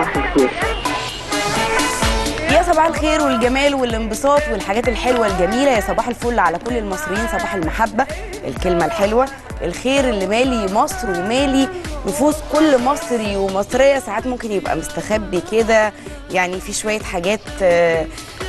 صباح الخير يا صباح الخير والجمال والانبساط والحاجات الحلوه الجميله يا صباح الفل على كل المصريين صباح المحبه الكلمه الحلوه الخير اللي مالي مصر ومالي نفوس كل مصري ومصريه ساعات ممكن يبقى مستخبي كده يعني في شويه حاجات آه،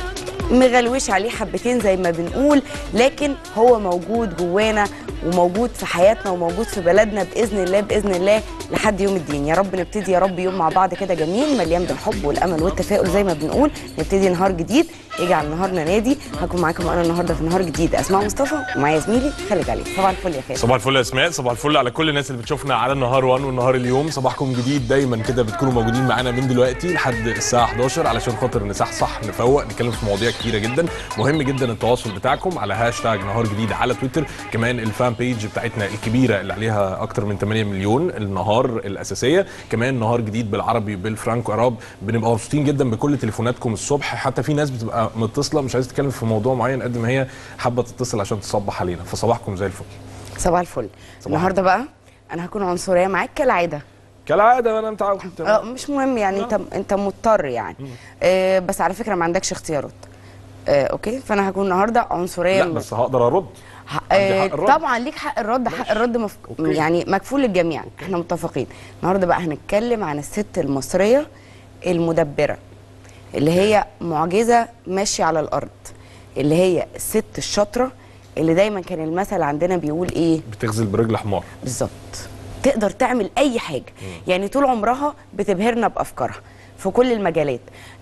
مغلوش عليه حبتين زي ما بنقول لكن هو موجود جوانا وموجود في حياتنا وموجود في بلدنا باذن الله باذن الله لحد يوم الدين يا رب نبتدي يا رب يوم مع بعض كده جميل مليان بالحب والامل والتفاؤل زي ما بنقول نبتدي نهار جديد يجعل نهارنا نادي هكون معاكم انا النهارده في نهار جديد اسماء مصطفى ومعايا زميلي خالد علي صباح الفل يا خالد صباح الفل يا اسماء صباح الفل على كل الناس اللي بتشوفنا على النهار 1 والنهار اليوم صباحكم جديد دايما كده بتكونوا موجودين معانا من دلوقتي لحد الساعه 11 علشان خاطر نصحصح نفوق نتكلم في مواضيع كتيره جدا مهم جدا التواصل بتاعكم على هاشتاج نهار جديد على تويتر كمان الفان بيج بتاعتنا الكبيره اللي عليها اكتر من 8 مليون النهار الاساسيه كمان نهار جديد بالعربي بالفرانكو اراب بنبقى مبسوطين جدا بكل تليفوناتكم الصبح حتى في ناس بتبقى متصله مش عايزه تتكلم في موضوع معين قد ما هي حابه تتصل عشان تصبح علينا فصباحكم زي الفل صباح الفل صباح النهارده بقى انا هكون عنصريه معاك كالعاده كالعاده انا متعود اه مش مهم يعني انت انت مضطر يعني آه بس على فكره ما عندكش اختيارات آه اوكي فانا هكون النهارده عنصريه لا بس هقدر ارد ح- عندي آه، حق الرد. طبعا ليك حق الرد حق الرد مف... أوكي. يعني مكفول للجميع احنا متفقين النهارده بقى هنتكلم عن الست المصريه المدبره اللي هي معجزه ماشيه على الارض اللي هي الست الشاطره اللي دايما كان المثل عندنا بيقول ايه بتغزل برجل حمار بالظبط تقدر تعمل اي حاجه يعني طول عمرها بتبهرنا بافكارها في كل المجالات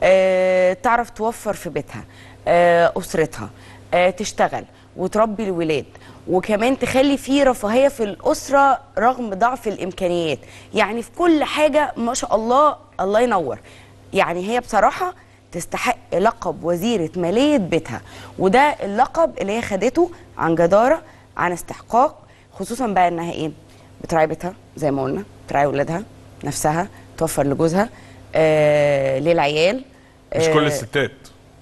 أه تعرف توفر في بيتها أه اسرتها أه تشتغل وتربي الولاد وكمان تخلي فيه رفاهيه في الاسره رغم ضعف الامكانيات يعني في كل حاجه ما شاء الله الله ينور يعني هي بصراحه تستحق لقب وزيره ماليه بيتها وده اللقب اللي هي خدته عن جداره عن استحقاق خصوصا بقى انها ايه بتراعي بيتها زي ما قلنا بتراعي ولادها نفسها توفر لجوزها آه للعيال مش آه، كل الستات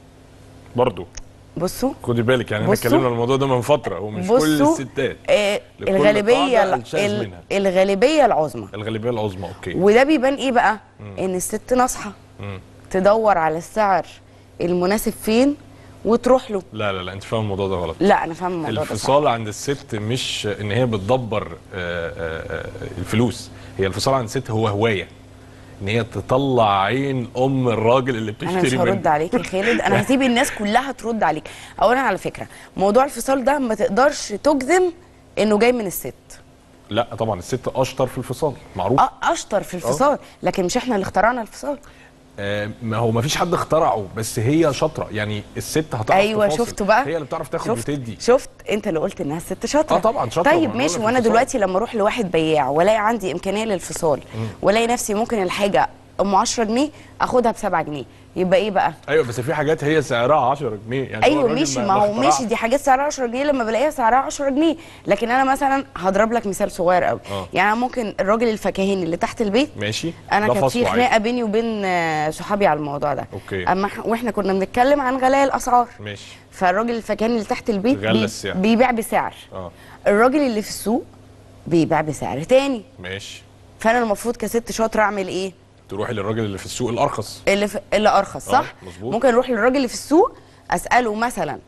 برضو بصوا خدي بالك يعني احنا بصوا. اتكلمنا عن الموضوع ده من فتره ومش كل بصوا الستات آه لكل الغالبيه قاعدة ال- الشاذ ال- منها. الغالبيه العظمى الغالبيه العظمى اوكي وده بيبان ايه بقى ان الست ناصحه مم. تدور على السعر المناسب فين وتروح له لا لا لا انت فاهم الموضوع ده غلط لا انا فاهم الموضوع ده صح. الفصال عند الست مش ان هي بتدبر آه، آه، آه، الفلوس هي الفصال عند الست هو هوايه ان هي تطلع عين ام الراجل اللي انا مش بتشتري هرد منه عليك يا خالد انا هسيب الناس كلها ترد عليك اولا على فكره موضوع الفصال ده ما تقدرش تجزم انه جاي من الست لا طبعا الست اشطر في الفصال معروف اه اشطر في الفصال لكن مش احنا اللي اخترعنا الفصال آه، ما هو ما فيش حد اخترعه بس هي شاطره يعني الست هتعرف ايوه تفاصل. شفتوا بقى هي اللي بتعرف تاخد شفت وتدي شفت انت اللي قلت انها الست شاطره آه طبعاً شاطرة، طيب وأنا ماشي بقول لك وانا الفصال. دلوقتي لما اروح لواحد بياع والاقي عندي امكانيه للفصال والاقي نفسي ممكن الحاجه ام 10 جنيه اخدها ب 7 جنيه يبقى ايه بقى ايوه بس في حاجات هي سعرها 10 جنيه يعني هو ايوه الراجل ماشي ما هو اخترعش. ماشي دي حاجات سعرها 10 جنيه لما بلاقيها سعرها 10 جنيه لكن انا مثلا هضرب لك مثال صغير قوي آه. يعني أنا ممكن الراجل الفكاهين اللي تحت البيت ماشي انا ده كانت فصل في عادي. خناقه بيني وبين آه، صحابي على الموضوع ده أوكي. اما إح- واحنا كنا بنتكلم عن غلاء الاسعار ماشي فالراجل الفكاهين اللي تحت البيت غلى السعر. بيبيع بسعر اه الراجل اللي في السوق بيبيع بسعر تاني ماشي فانا المفروض كست شاطره اعمل ايه تروحي للراجل اللي في السوق الارخص اللي في اللي ارخص صح آه، مظبوط. ممكن اروح للراجل اللي في السوق اساله مثلا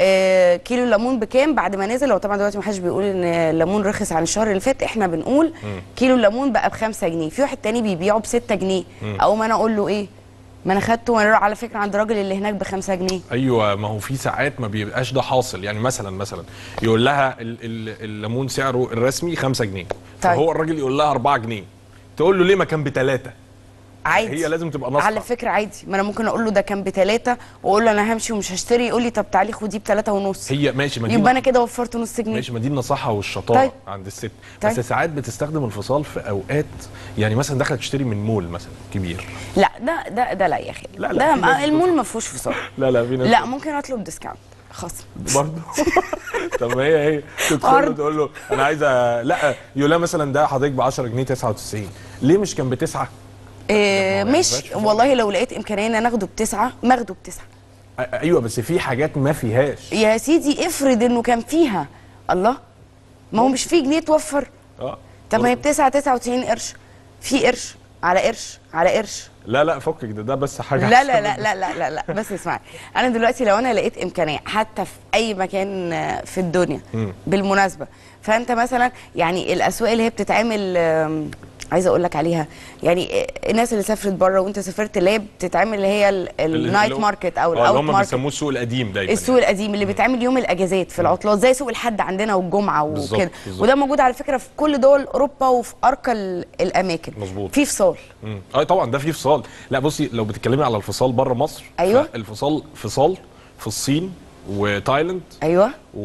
آه كيلو الليمون بكام بعد ما نزل هو طبعا دلوقتي ما حدش بيقول ان الليمون رخص عن الشهر اللي فات احنا بنقول كيلو الليمون بقى ب 5 جنيه في واحد تاني بيبيعه ب 6 جنيه او ما انا اقول له ايه ما انا خدته وانا على فكره عند الراجل اللي هناك ب 5 جنيه ايوه ما هو في ساعات ما بيبقاش ده حاصل يعني مثلا مثلا يقول لها ال- ال- الليمون سعره الرسمي 5 جنيه فهو الراجل يقول لها 4 جنيه تقول له ليه ما كان بثلاثه عادي هي لازم تبقى ناصحه على فكره عادي ما انا ممكن اقول له ده كان بثلاثه واقول له انا همشي ومش هشتري يقول لي طب تعالي خديه بثلاثه ونص هي ماشي ما دي يبقى انا كده وفرت نص جنيه ماشي ما دي النصاحه والشطاره طيب. عند الست طيب. بس ساعات بتستخدم الفصال في اوقات يعني مثلا داخله تشتري من مول مثلا كبير لا ده ده ده لا يا اخي لا، لا، ده في ما- ناس المول ما فيهوش فصال لا لا في ناس لا ممكن اطلب ديسكاونت خصم برضه طب ما هي هي تدخل له عرض. تقول له انا عايزه لا يقول لها مثلا ده حضرتك ب 10 جنيه 99 ليه مش كان بتسعه؟ إيه ما هو مش ينفعش فصال. والله لو لقيت امكانيه ان انا اخده بتسعه ما اخده بتسعه أ- ايوه بس في حاجات ما فيهاش يا سيدي افرض انه كان فيها الله ما هو مش في جنيه توفر اه طب ما هي بتسعه 99 قرش في قرش على قرش على قرش لا لا فكك ده ده بس حاجه لا عشان- لا لا لا لا لا لا بس اسمعي انا دلوقتي لو انا لقيت امكانيه حتى في اي مكان آه، في الدنيا مم. بالمناسبه فانت مثلا يعني الاسواق اللي هي بتتعمل آم، عايزه اقول لك عليها يعني آه، الناس اللي سافرت بره وانت سافرت اللي هي بتتعمل اللي هي ال- اللي- النايت اللي هو- ماركت او اه اللي الاوت هم ماركت بيسموه السوق القديم دايما السوق القديم اللي بيتعمل يوم الاجازات في العطلات زي سوق الحد عندنا والجمعه بالظبط، وكده بالظبط. وده موجود على فكره في كل دول اوروبا وفي ارقى ال- الاماكن مظبوط. في فصال مم. اه طبعا ده فيه فصال لا بصي لو بتتكلمي على الفصال بره مصر أيوة. الفصال فصال في الصين وتايلاند ايوه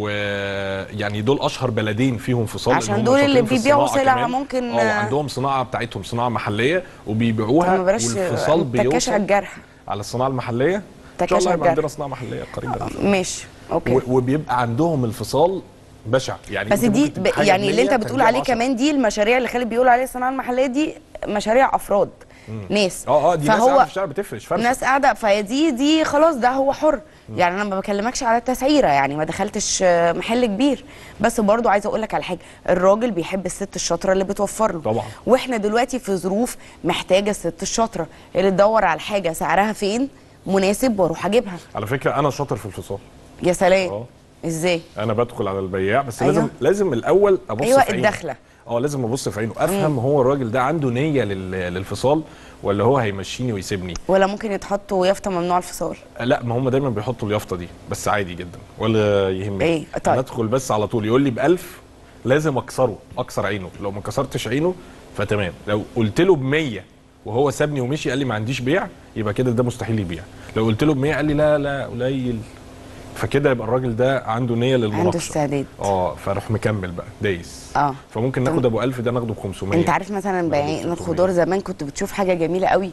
ويعني دول اشهر بلدين فيهم فصال عشان لأن هم دول اللي شاطرين في بيبيعوا الصناعة سلع كمان. ممكن- اه عندهم صناعه بتاعتهم صناعه محليه وبيبيعوها طب ما بلاش والفصال تكاش على بيوصل الجرح على الصناعه المحليه ان تكاش شاء الله على يبقى الجرح. عندنا صناعه محليه قريبا ماشي اوكي و- وبيبقى عندهم الفصال بشع يعني بس أنت دي ممكن ب... تجيب حاجة يعني اللي انت بمية بتقول تبيعها عليه بعشرة. كمان دي المشاريع اللي خالد بيقول عليها الصناعه المحليه دي مشاريع افراد ناس اه اه دي ناس فهو قاعده في الشارع بتفرش فرشه ناس قاعده فهي دي دي خلاص ده هو حر يعني انا ما بكلمكش على التسعيره يعني ما دخلتش آه، محل كبير بس برضو عايزه اقول لك على حاجه الراجل بيحب الست الشاطره اللي بتوفر له طبعا. واحنا دلوقتي في ظروف محتاجه الست الشاطره اللي تدور على الحاجه سعرها فين مناسب واروح اجيبها على فكره انا شاطر في الفصال يا سلام اه. ازاي انا بدخل على البياع بس أيوة. لازم لازم الاول ابص أيوة، في عينه الدخلة. اه لازم ابص في عينه افهم هو الراجل ده عنده نيه لل- للفصال ولا هو هيمشيني ويسيبني ولا ممكن يتحطوا يافطه ممنوع الفصال لا ما هم دايما بيحطوا اليافطه دي بس عادي جدا ولا يهمني إيه؟ طيب. انا ادخل بس على طول يقول لي ب 1000 لازم اكسره اكسر عينه لو ما كسرتش عينه فتمام لو قلت له ب 100 وهو سابني ومشي قال لي ما عنديش بيع يبقى كده ده مستحيل يبيع لو قلت له ب 100 قال لي لا لا قليل فكده يبقى الراجل ده عنده نيه للمناقشه عنده استعداد اه فاروح مكمل بقى دايس اه فممكن ناخد ابو 1000 ده ناخده ب 500 انت عارف مثلا بياعين 600. الخضار زمان كنت بتشوف حاجه جميله قوي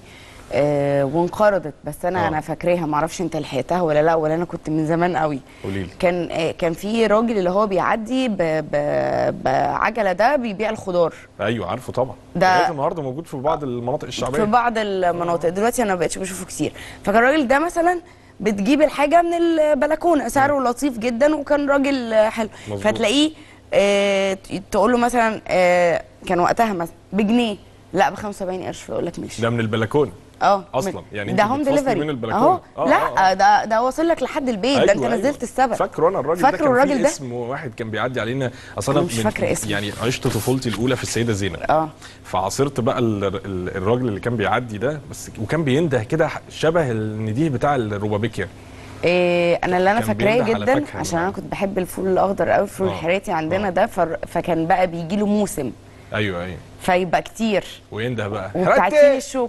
آه وانقرضت بس انا آه. انا فاكراها ما اعرفش انت لحقتها ولا لا ولا انا كنت من زمان قوي قولي لي كان آه كان في راجل اللي هو بيعدي ب- ب- بعجله ده بيبيع الخضار ايوه عارفه طبعا ده- لغاية النهارده موجود في بعض المناطق الشعبيه في بعض المناطق دلوقتي انا ما بقتش بشوفه كتير فكان الراجل ده مثلا بتجيب الحاجه من البلكونه سعره لطيف جدا وكان راجل آه، حلو مظبوط. فتلاقيه آه تقول له مثلا آه كان وقتها مثلا بجنيه لا ب 75 قرش فيقول لك ماشي ده من البلكونه اه أصلاً. من- يعني ده أنت هوم بتفصلي ديليفري من البلكونة. اهو آه، لا آه، آه. ده ده واصل لك لحد البيت ده انت أيوة، نزلت أيوة. السبت فاكره انا الراجل فاكره ده كان الراجل في ده؟ اسم واحد كان بيعدي علينا اصل أنا انا مش من- فاكرة اسمه. يعني عشت طفولتي الاولى في السيده زينب اه فعاصرت بقى ال- ال- الراجل اللي كان بيعدي ده بس وكان بينده كده شبه النديه بتاع الروبابيكيا إيه انا اللي انا كان فاكراه بينده على جدا فاكهة عشان من- انا كنت بحب الفول الاخضر قوي الفول آه. الحراتي عندنا آه. ده فر- فكان بقى بيجي له موسم ايوه ايوه فيبقى كتير وينده بقى وبتاع هاتي! تين الشوك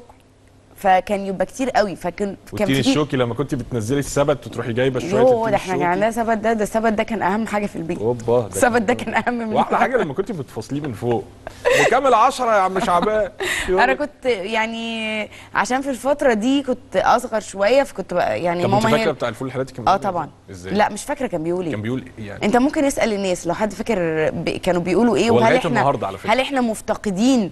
فكان يبقى كتير قوي فكان كان والتين في الشوكي لما كنت بتنزلي السبت وتروحي جايبه شويه يوه التين ده احنا كان الشوكي. عندنا سبت ده ده السبت ده كان اهم حاجه في البيت اوبا ده السبت كان- ده كان اهم من واحلى حاجه لما كنت بتفصليه من فوق بكامل 10 يا عم شعبان انا كنت يعني عشان في الفتره دي كنت اصغر شويه فكنت بقى يعني طب انت ماما فاكره هي بتاع الفول الحراتي كان اه بيقول إيه؟ طبعا ازاي لا مش فاكره كان بيقول كان ايه بيقول إيه يعني انت ممكن اسال الناس لو حد فاكر ب... كانوا بيقولوا ايه هو وهل لغاية احنا النهاردة على فكرة. هل احنا مفتقدين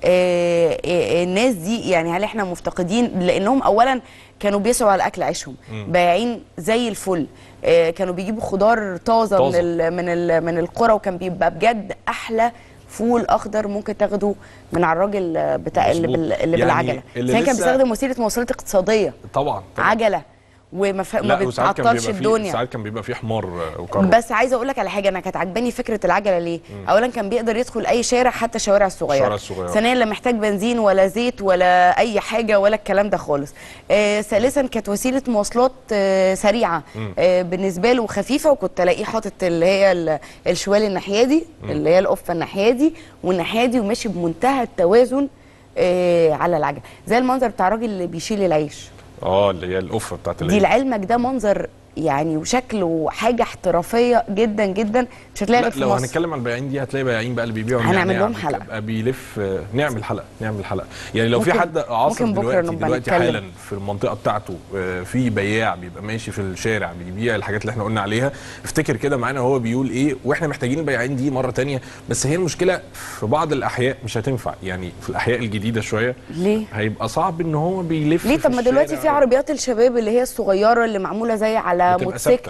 آه آه الناس دي يعني هل احنا مفتقدين لانهم اولا كانوا بيسعوا على اكل عيشهم بايعين زي الفل آه كانوا بيجيبوا خضار طازه من طازة. ال من ال من القرى وكان بيبقى بجد احلى فول اخضر ممكن تاخده من على الراجل بتاع اللي, مظبوط. بال... اللي يعني بالعجله اللي كان كان لسه- بيستخدم وسيله مواصلات اقتصاديه طبعا طبعا عجله وما ف... ما لا وساعات كان بتعطلش بيبقى فيه الدنيا ساعات كان بيبقى فيه حمار آه، وكرم بس عايزه اقول لك على حاجه انا كانت عجباني فكره العجله ليه اولا كان بيقدر يدخل اي شارع حتى الشوارع الصغيره الشوارع الصغيرة. ثانيا لا محتاج بنزين ولا زيت ولا اي حاجه ولا الكلام ده خالص آه ثالثا كانت وسيله مواصلات آه سريعه آه بالنسبه له خفيفه وكنت الاقيه حاطط اللي هي ال- الشوال الناحيه دي اللي هي القفه الناحيه دي والناحيه دي وماشي بمنتهى التوازن آه على العجله زي المنظر بتاع الراجل اللي بيشيل العيش اه اللي هي القفه بتاعت دي العيد. لعلمك ده منظر يعني وشكل وحاجه احترافيه جدا جدا مش هتلاقي لا غير في لو مصر هنتكلم عن البياعين دي هتلاقي بياعين بقى اللي بيبيعوا هنعمل النعناع لهم حلقة. بتبقى بيلف آه، نعمل حلقه نعمل حلقه يعني لو في ممكن- حد عاصر ممكن بكرة دلوقتي نبقى دلوقتي نتكلم. حالا في المنطقه بتاعته آه، في بياع بيبقى ماشي في الشارع بيبيع الحاجات اللي احنا قلنا عليها افتكر كده معانا هو بيقول ايه واحنا محتاجين البياعين دي مره تانية بس هي المشكله في بعض الاحياء مش هتنفع يعني في الاحياء الجديده شويه ليه؟ هيبقى صعب ان هو بيلف ليه في طب ما دلوقتي الشارع. في عربيات الشباب اللي هي الصغيره اللي معموله زي على بتبقى موتوسيكل ثابتة.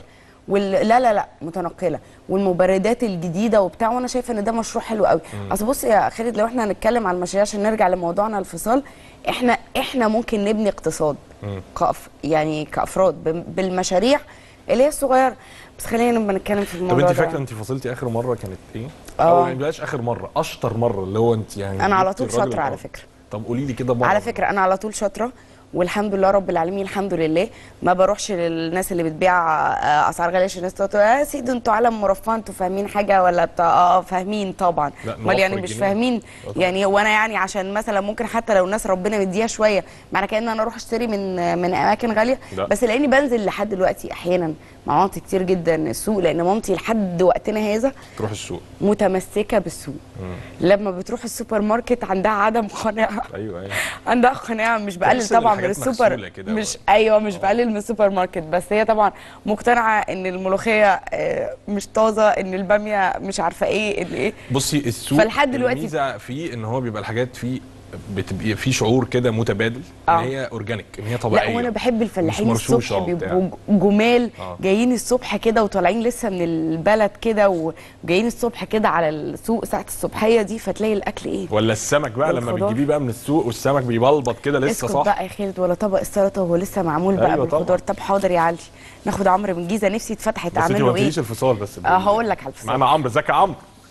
وال... لا لا لا متنقله والمبردات الجديده وبتاع وانا شايفه ان ده مشروع حلو قوي اصل بص يا خالد لو احنا هنتكلم على المشاريع عشان نرجع لموضوعنا الفصال احنا احنا ممكن نبني اقتصاد كأف... يعني كافراد ب... بالمشاريع اللي هي الصغيره بس خلينا نبقى نتكلم في طب الموضوع انت ده فاكره انت فصلتي اخر مره كانت ايه؟ اه. او يعني بلاش اخر مره اشطر مره اللي هو انت يعني انا على جبتي طول الراجل شاطره على الأول. فكره طب قولي لي كده بره على فكره انا على طول شاطره والحمد لله رب العالمين الحمد لله ما بروحش للناس اللي بتبيع آه، اسعار غاليه عشان الناس تقول يا سيدي انتوا عالم مرفه انتوا فاهمين حاجه ولا بتاع اه فاهمين طبعا لا، امال يعني نوفر مش الجنيه. فاهمين آه طبعا. يعني وانا يعني عشان مثلا ممكن حتى لو الناس ربنا مديها شويه معنى كده ان انا اروح اشتري من من اماكن غاليه لا. بس لاني بنزل لحد دلوقتي احيانا مع مامتي كتير جدا السوق لان مامتي لحد وقتنا هذا تروح السوق متمسكه بالسوق لما بتروح السوبر ماركت عندها عدم قناعه ايوه ايوه عندها قناعه مش بقلل تحس إن طبعا من الحاجات السوبر مغسولة كده مش و- ايوه مش بقلل من السوبر ماركت بس هي طبعا مقتنعه ان الملوخيه آه، مش طازه ان الباميه مش عارفه ايه اللي ايه بصي السوق فلحد دلوقتي- الميزه فيه ان هو بيبقى الحاجات فيه بتبقى في شعور كده متبادل آه. ان هي اورجانيك ان هي طبيعيه لا وانا بحب الفلاحين مش مرشوشة الصبح وبتاع. بيبقوا جمال آه. جايين الصبح كده وطالعين لسه من البلد كده وجايين الصبح كده على السوق ساعه الصبحيه دي فتلاقي الاكل ايه ولا السمك بقى لما والخضار. بتجيبيه بقى من السوق والسمك بيبلبط كده لسه اسكت صح بقى يا خالد ولا طبق السلطه وهو لسه معمول بقى أيوة بالخضار طبعا. طب حاضر يا علي ناخد عمرو من الجيزه نفسي اتفتحت بس انت اعمل ما له ايه قلتليش الفصال بس اه هقول لك على الفصال معانا عمرو ازيك يا عمرو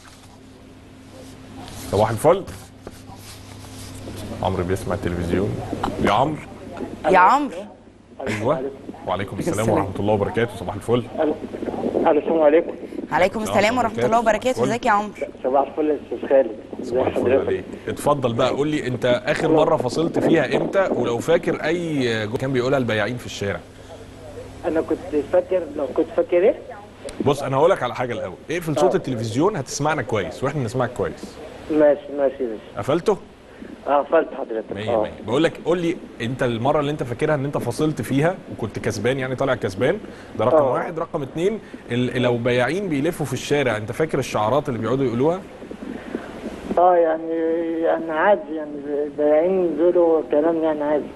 صباح الفل عمرو بيسمع التلفزيون يا عمرو يا عمرو ايوه وعليكم السلام السلام. ورحمه الله وبركاته صباح الفل الو السلام عليكم عليكم السلام ورحمه الله وبركاته الفل. ازيك يا عمرو صباح الفل يا استاذ خالد ازي صباح الفل حضرتك عليك اتفضل بقى قول لي انت اخر مره فصلت فيها امتى ولو فاكر اي جمله كان بيقولها البياعين في الشارع انا كنت فاكر لو كنت فاكر ايه بص انا هقول لك على حاجه الاول اقفل صوت التلفزيون هتسمعنا كويس واحنا نسمعك كويس ماشي ماشي ماشي قفلته اه قفلت حضرتك مية اه مية بقول لك قول لي انت المره اللي انت فاكرها ان انت فصلت فيها وكنت كسبان يعني طالع كسبان ده رقم اه. واحد رقم اتنين ال- لو بياعين بيلفوا في الشارع انت فاكر الشعارات اللي بيقعدوا يقولوها اه يعني يعني عادي يعني البياعين بيقولوا كلام يعني عادي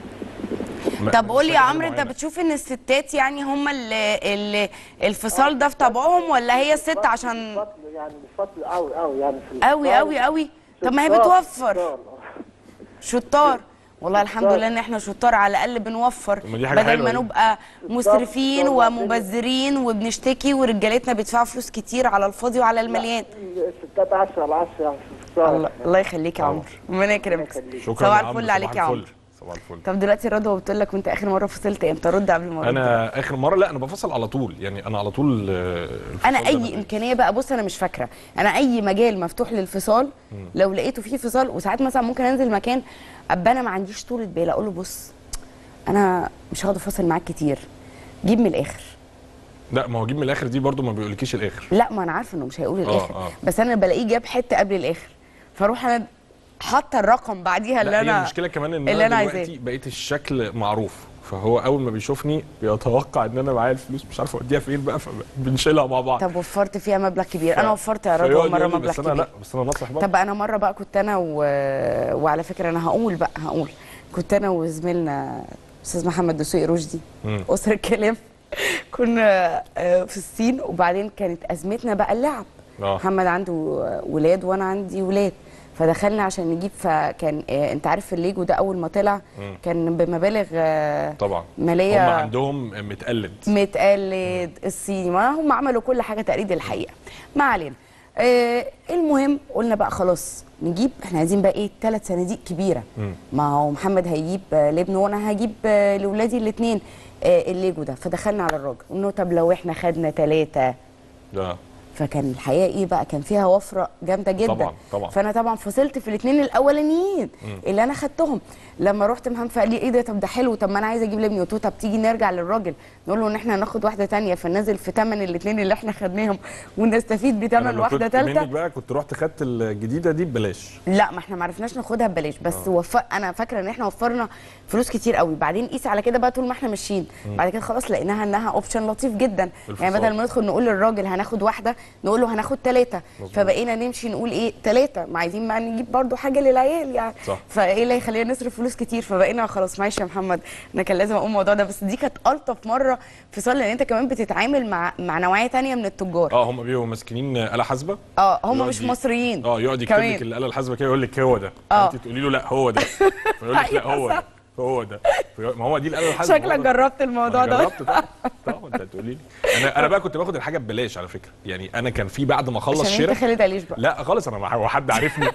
ما- طب مش قول لي يا فاكر عمرو انت معينة. بتشوف ان الستات يعني هم اللي, اللي الفصال ده في طبعهم ولا هي الست عشان بفضل يعني بفضل قوي قوي يعني في قوي الفطار. قوي قوي طب ما هي شطار، بتوفر شطار. شطار والله الحمد لله ان احنا شطار على الاقل بنوفر طب ما دي حاجة بدل حلوة ما دي. نبقى مسرفين شطار. ومبذرين وبنشتكي ورجالتنا بيدفعوا فلوس كتير على الفاضي وعلى المليان الستات 10 على 10 يعني في الفطار الله الله يخليك يا طبعا. عمرو ربنا يكرمك شكرا صباح يا عمرو، الفل عليك يا صباح عمرو الفل. صباح الفل طب دلوقتي رضوى بتقول لك وانت اخر مره فصلت امتى رد قبل ما أرد. انا اخر مره لا انا بفصل على طول يعني انا على طول آه، الفصال انا ده اي امكانيه بقى بص انا مش فاكره انا اي مجال مفتوح للفصال لو لقيته فيه فصال وساعات مثلا ممكن انزل مكان ابقى انا ما عنديش طولة بال اقول له بص انا مش هقعد افصل معاك كتير جيب من الاخر لا ما هو جيب من الاخر دي برضو ما بيقولكيش الاخر لا ما انا عارفه انه مش هيقول الاخر آه. بس انا بلاقيه جاب حته قبل الاخر فاروح انا حاطه الرقم بعديها اللي لا هي انا المشكله كمان ان اللي انا أنا دلوقتي عايزاه. بقيت الشكل معروف فهو اول ما بيشوفني بيتوقع ان انا معايا الفلوس مش عارف اوديها فين بقى فبنشيلها مع بعض طب وفرت فيها مبلغ كبير انا وفرت يا رضوى فيقعد مره يقول لي مبلغ بس انا كبير لا بس انا نصح بقى طب انا مره بقى كنت انا و... وعلى فكره انا هقول بقى هقول كنت انا وزميلنا استاذ محمد دسوقي رشدي مم. اسر الكلام كنا آه، في الصين وبعدين كانت ازمتنا بقى اللعب آه. محمد عنده ولاد وانا عندي ولاد فدخلنا عشان نجيب فكان آه، انت عارف الليجو ده اول ما طلع كان بمبالغ آه، طبعا ماليه هم عندهم متقلد متقلد الصيني ما هم عملوا كل حاجه تقليد الحقيقه ما علينا آه المهم قلنا بقى خلاص نجيب احنا عايزين بقى ايه ثلاث صناديق كبيره ما هو محمد هيجيب آه لابنه وانا هجيب آه لاولادي الاثنين آه الليجو ده فدخلنا على الراجل قلنا له طب لو احنا خدنا ثلاثه ده فكان الحقيقه ايه بقى كان فيها وفره جامده جدا طبعاً، طبعاً. فانا طبعا فصلت في الاثنين الاولانيين اللي انا خدتهم لما رحت مهام فقال لي ايه ده طب ده حلو طب ما انا عايزه اجيب لابني قلت له طب تيجي نرجع للراجل نقول له ان احنا هناخد واحده تانية فننزل في ثمن الاثنين اللي احنا خدناهم ونستفيد أنا بثمن لو واحده كنت منك ثالثه بقى كنت رحت خدت الجديده دي ببلاش لا ما احنا ما عرفناش ناخدها ببلاش بس وف... انا فاكره ان احنا وفرنا فلوس كتير قوي بعدين قيس على كده بقى طول ما احنا ماشيين بعد كده خلاص لقيناها انها اوبشن لطيف جدا يعني الفصال. بدل ما ندخل نقول للراجل هناخد واحده نقول له هناخد ثلاثه فبقينا نمشي نقول ايه ثلاثه ما عايزين بقى نجيب برضو حاجه للعيال يعني صح. فايه اللي هيخلينا نصرف فلوس كتير فبقينا خلاص معلش يا محمد انا كان لازم اقول الموضوع ده بس دي كانت الطف مره في صال لان انت كمان بتتعامل مع مع نوعيه تانية من التجار اه هم بيبقوا ماسكين آله حاسبه اه هم يقعد مش ي- مصريين اه يقعد يكتب كمان. لك الاله الحاسبه كده يقول لك هو ده اه. انت تقولي له لا هو ده فيقول لك لا أيوة هو صح. ده هو ده ما هو دي الاله الحاسبه شكلك هو ده. جربت الموضوع أنا ده جربت طبعا طبعا انت هتقولي لي انا انا بقى كنت باخد الحاجه ببلاش على فكره يعني انا كان في بعد ما اخلص عشان شراء انت خالد عليش بقى لا خالص انا مع هو حد عارفني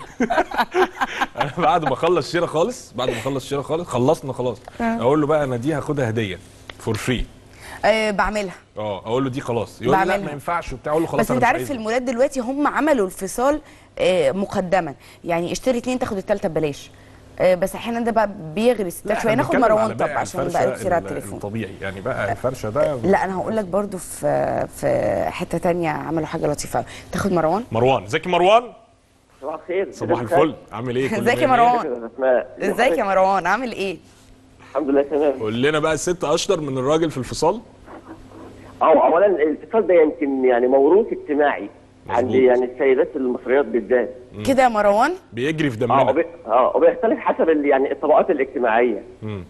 انا بعد ما اخلص شراء خالص بعد ما اخلص شراء خالص خلصنا خلاص اقول له بقى انا دي هاخدها هديه فور فري آه بعملها اه اقول له دي خلاص يقول لي لا بعملها. ما ينفعش وبتاع اقول له خلاص بس انا انت مش عارف عايزها. المولات دلوقتي هم عملوا الفصال آه، مقدما يعني اشتري اتنين تاخد التالتة ببلاش آه، بس احيانا ده بقى بيغري الستات لا، شويه احنا ناخد بنتكلم على مروان طب بائع عشان الفرشة بقى كتير على ال- التليفون الطبيعي يعني بقى الفرشه ده لا انا هقول لك برضو في في حته تانية عملوا حاجه لطيفه أوي. تاخد مروان مروان ازيك يا مروان صباح الخير صباح الفل عامل ايه كله ازيك يا مية مية؟ مروان اسماء ازيك يا مروان عامل ايه الحمد لله تمام قول لنا بقى الست اشطر من الراجل في الفصال اه اولا الاتصال ده يمكن يعني موروث اجتماعي عند مظبوط. يعني السيدات المصريات بالذات كده يا مروان بيجري في اه دمنا وبي- اه وبيختلف حسب ال- يعني الطبقات الاجتماعيه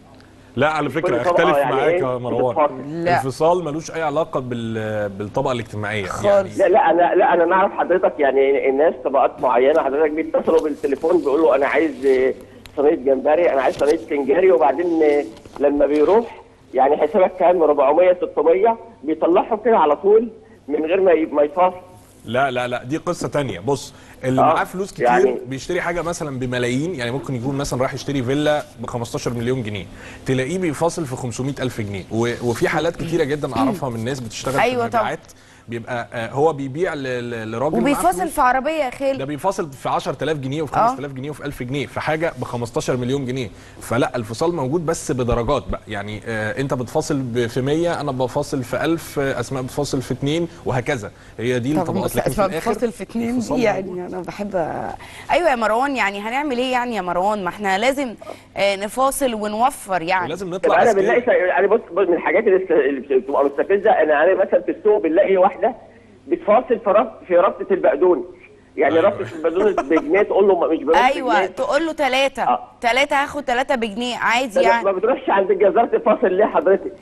لا على كل فكره طبقة اختلف يعني معاك إيه يا مروان بتتفاصل. لا. الفصال ملوش اي علاقه بال... بالطبقه الاجتماعيه خالص. لا لا انا لا انا نعرف حضرتك يعني الناس طبقات معينه حضرتك بيتصلوا بالتليفون بيقولوا انا عايز آه، صينيه جمبري انا عايز صينيه سنجاري وبعدين آه، لما بيروح يعني حسابك كام 400 600 بيطلعهم كده على طول من غير ما ي- ما يفاصل لا لا لا دي قصه تانية بص اللي آه، معاه فلوس كتير يعني- بيشتري حاجه مثلا بملايين يعني ممكن يكون مثلا رايح يشتري فيلا ب 15 مليون جنيه تلاقيه بيفاصل في 500 الف جنيه و... وفي حالات كتيره جدا اعرفها من ناس بتشتغل أيوة في طبعا. المبيعات بيبقى آه، هو بيبيع ل... ل- لراجل معاه وبيفاصل فلوس. في عربيه يا ده خالد بيفاصل في 10000 جنيه وفي آه. 5000 جنيه وفي 1000 جنيه في حاجه ب 15 مليون جنيه فلا الفصال موجود بس بدرجات بقى يعني آه انت بتفاصل ب- في 100 انا بفاصل في 1000 آه، اسماء بتفاصل في 2 وهكذا هي دي طبعا الطبقات بس لكن في اسماء الاخر بتفاصل في اتنين الفصال دي موجود. يعني انا بحب ايوه يا مروان يعني هنعمل ايه يعني يا مروان ما احنا لازم آه، نفاصل ونوفر يعني ولازم طب نطلع انا أذكياء. بنلاقي س- يعني بص بص من الحاجات اللي است- اللي بتبقى مستفزه انا انا مثلا في السوق بنلاقي واحده بتفاصل في ربط في ربطه البقدونس يعني أيوة. ربطه البقدونس بجنيه تقول له مش بجنيه ايوه تقول له ثلاثة آه. ثلاثة هاخد ثلاثة بجنيه عادي ما يعني بتروحش عند الجزار تفاصل ليه حضرتك؟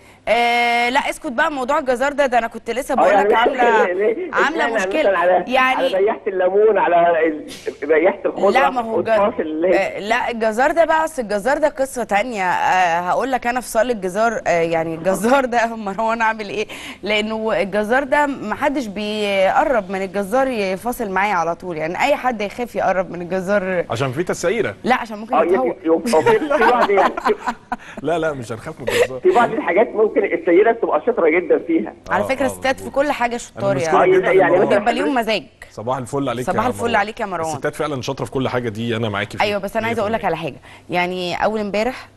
آه لا اسكت بقى موضوع الجزار ده ده انا كنت لسه بقول لك ليه- عامله ليه- عامله إزاي مشكله مثلاً على على يعني بياعة الليمون على ال- بياعة الخضره لا ما هو جا... وتفاصل ليه؟ آه لا الجزار ده بقى اصل الجزار ده قصه تانية آه هقول لك انا في صاله الجزار آه يعني الجزار ده مروان عامل ايه لانه الجزار ده ما حدش بيقرب من الجزار يفاصل معايا على طول يعني اي حد يخاف يقرب من الجزار عشان في تسعيره لا عشان ممكن اه يتهوى يمكن- يمكن- هو في في بعض يعني في- لا لا مش هنخاف من الجزار في بعض الحاجات ممكن السيده تبقى شاطره جدا فيها على آه، فكره آه، الستات في مظبوط. كل حاجه شطار أنا يعني مشكورة يعني- جدا يعني إن هو- مثلا بيبقى ليهم مزاج صباح الفل عليك صباح يا الفل مروان. عليك يا مروان. الستات فعلا شاطره في كل حاجه دي انا معاكي فيها ايوه بس انا عايزه اقول لك 100%. على حاجه يعني اول امبارح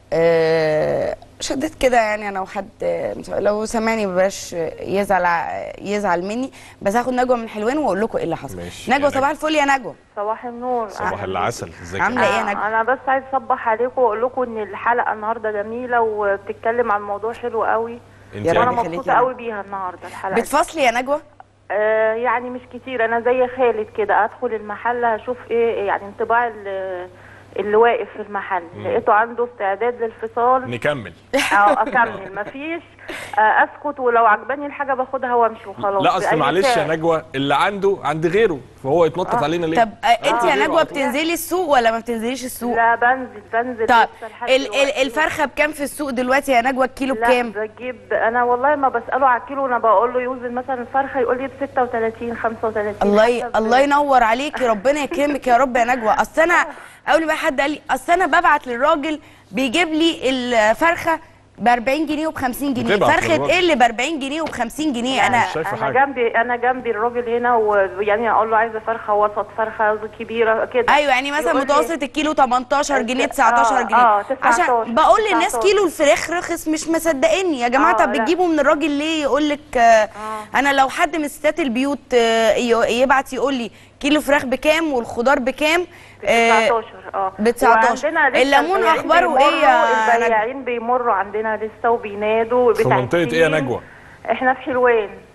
آه، شديت كده يعني انا وحد آه، مش- لو سمعني بلاش يزعل ع- يزعل مني بس هاخد نجوى من حلوان واقول لكم ايه اللي حصل ماشي. يا نجوى نجوى. صباح الفل يا نجوى صباح النور صباح العسل ازيك يا عاملة إيه يا آه، نجوى؟ انا بس عايز اصبح عليكم واقول لكم ان الحلقه النهارده جميله وبتتكلم عن موضوع حلو قوي انت يا رب وانا يخليكي مبسوطه يا قوي رب. بيها النهارده الحلقه دي. بتفصلي يا نجوى آه يعني مش كتير انا زي خالد كده ادخل المحل اشوف ايه يعني انطباع ال- اللي واقف في المحل لقيته عنده استعداد للفصال نكمل او اكمل مفيش آه اسكت ولو عجباني الحاجه باخدها وامشي وخلاص لا اصل بأي معلش يا سعر. نجوى اللي عنده عند غيره فهو يتنطط علينا ليه طب آه، انت آه. يا غيره نجوى على طول. بتنزلي السوق ولا ما بتنزليش السوق لا بنزل بنزل طب لسه لحد ال- ال- دلوقتي. الفرخه بكام في السوق دلوقتي يا نجوى الكيلو لا بكام بجيب انا والله ما بساله على الكيلو انا بقول له يوزن مثلا الفرخه يقول لي ب 36 35 الله ي... حسب- الله ينور عليكي ربنا يكرمك يا رب يا نجوى اصل انا اول ما حد قال لي اصل انا ببعت للراجل بيجيب لي الفرخه ب 40 جنيه وب 50 جنيه بتبعت فرخه للراجل. ايه اللي ب 40 جنيه وب 50 جنيه انا مش شايفه انا حاجه جنبي انا جنبي الراجل هنا ويعني اقول له عايزه فرخه وسط فرخه كبيره كده ايوه يعني مثلا يقول لي- متوسط الكيلو 18 جنيه آه، 19 جنيه آه، 19 عشان بقول للناس 19. كيلو الفراخ رخص مش مصدقيني يا جماعه آه، طب لا. بتجيبوا من الراجل ليه يقول لك آه انا لو حد من ستات البيوت آه، ي- يبعت يقول لي كيلو فراخ بكام والخضار بكام ب 19 اه ب 19. وعندنا لسه الليمون البياعين أخباره إيه يا بيمروا- نجوى؟ البياعين بيمروا عندنا لسه وبينادوا في منطقة إيه يا بتحسين. نجوى؟ احنا في حلوان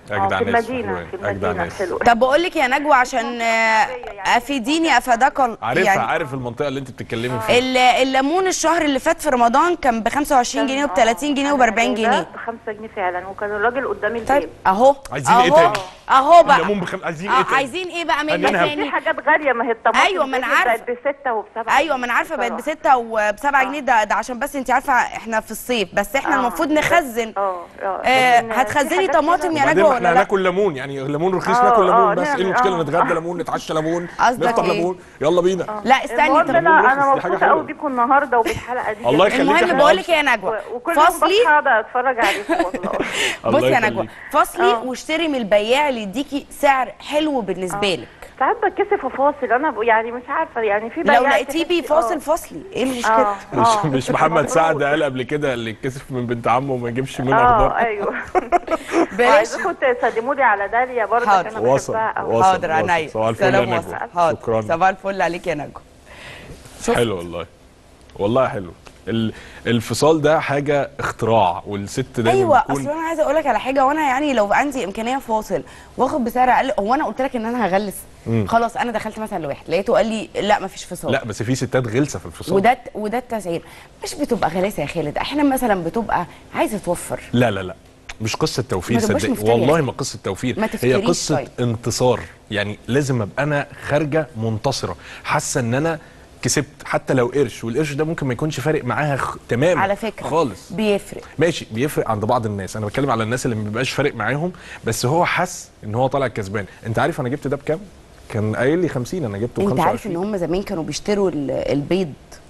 آه، اجدع في ناس المدينه حلوين. في اجدع المدينه ناس حلوه طب بقول لك يا نجوى عشان آه، افيديني افادك ال- عارفها يعني عارف المنطقه اللي انت بتتكلمي فيها ال- الليمون الشهر اللي فات في رمضان كان ب 25 جنيه وب 30 جنيه وب 40 جنيه ب 5 جنيه فعلا وكان الراجل قدام طيب البيت اهو عايزين إيه اهو تاني؟ اهو بقى الليمون بخم... عايزين ايه آه، تاني؟ عايزين ايه بقى منك خلينا في تاني حاجات غاليه ما هي الطماطم أيوة، ما أنا بقت عارفة. بستة وبسبعة ايوه ما انا عارفه بقت بستة وبسبعة جنيه ده, ده عشان بس انت عارفه احنا في الصيف بس احنا آه. المفروض نخزن اه اه آه، لكن في هتخزني حاجات طماطم كده- يا وبعدين نجوى ما احنا ولا لا هناكل ليمون يعني ليمون رخيص آه، ناكل آه، ليمون بس ايه نعمل- المشكله آه. نتغدى ليمون نتعشى ليمون قصدك نفطر إيه؟ ليمون يلا بينا لا استني المهم طب انا انا دي حاجة مبسوطه حلوة. قوي بيكم النهارده وبالحلقه دي الله يخليك المهم إحنا بقول لك إيه يا نجوى و- وكل يوم فصلي بصحى اقعد اتفرج عليكم والله الله بصي يا يخليك. نجوى فصلي آه. واشتري من البياع اللي يديكي سعر حلو بالنسبه لك ساعات بتكسف وفاصل انا ب- يعني مش عارفه يعني في لو بياع لقيتيه تحسي- بيفاصل آه. فصلي ايه المشكله اه مش آه. مش محمد المفروض. سعد قال قبل كده اللي يتكسف من بنت عمه وما يجيبش منها اه خضار ايوه بلاش عايزاكم تسلموا لي على داليا برضه حاضر. انا وصل بحبها قوي وصل حاضر وصل. عينيا صباح الفل يا سلام نجوى. وصل حاضر شكرا صباح الفل عليك يا نجوى شفت؟ حلو والله والله حلو ال- الفصال ده حاجه اختراع والست دايما ايوه بتكون اصل انا عايزه اقول لك على حاجه وانا يعني لو عندي امكانيه فاصل واخد بسعر اقل هو انا قلت لك ان انا هغلس خلاص انا دخلت مثلا لواحد لقيته قال لي لا مفيش فصال لا بس في ستات غلسه في الفصال وده وده التسعير مش بتبقى غلاسه يا خالد احيانا مثلا بتبقى عايزه توفر لا لا لا مش قصه توفير ما تبقاش صدقني مفتري يا والله أخي. ما قصه توفير ما هي تفتريش قصه طيب. انتصار يعني لازم ابقى انا خارجه منتصره حاسه ان انا كسبت حتى لو قرش والقرش ده ممكن ما يكونش فارق معاها خ... تماما على فكره خالص بيفرق ماشي بيفرق عند بعض الناس انا بتكلم على الناس اللي ما بيبقاش فارق معاهم بس هو حس ان هو طالع كسبان انت عارف انا جبت ده بكام كان قايل لي 50 انا جبته ب انت 25 عارف ان هم زمان كانوا بيشتروا ال- البيض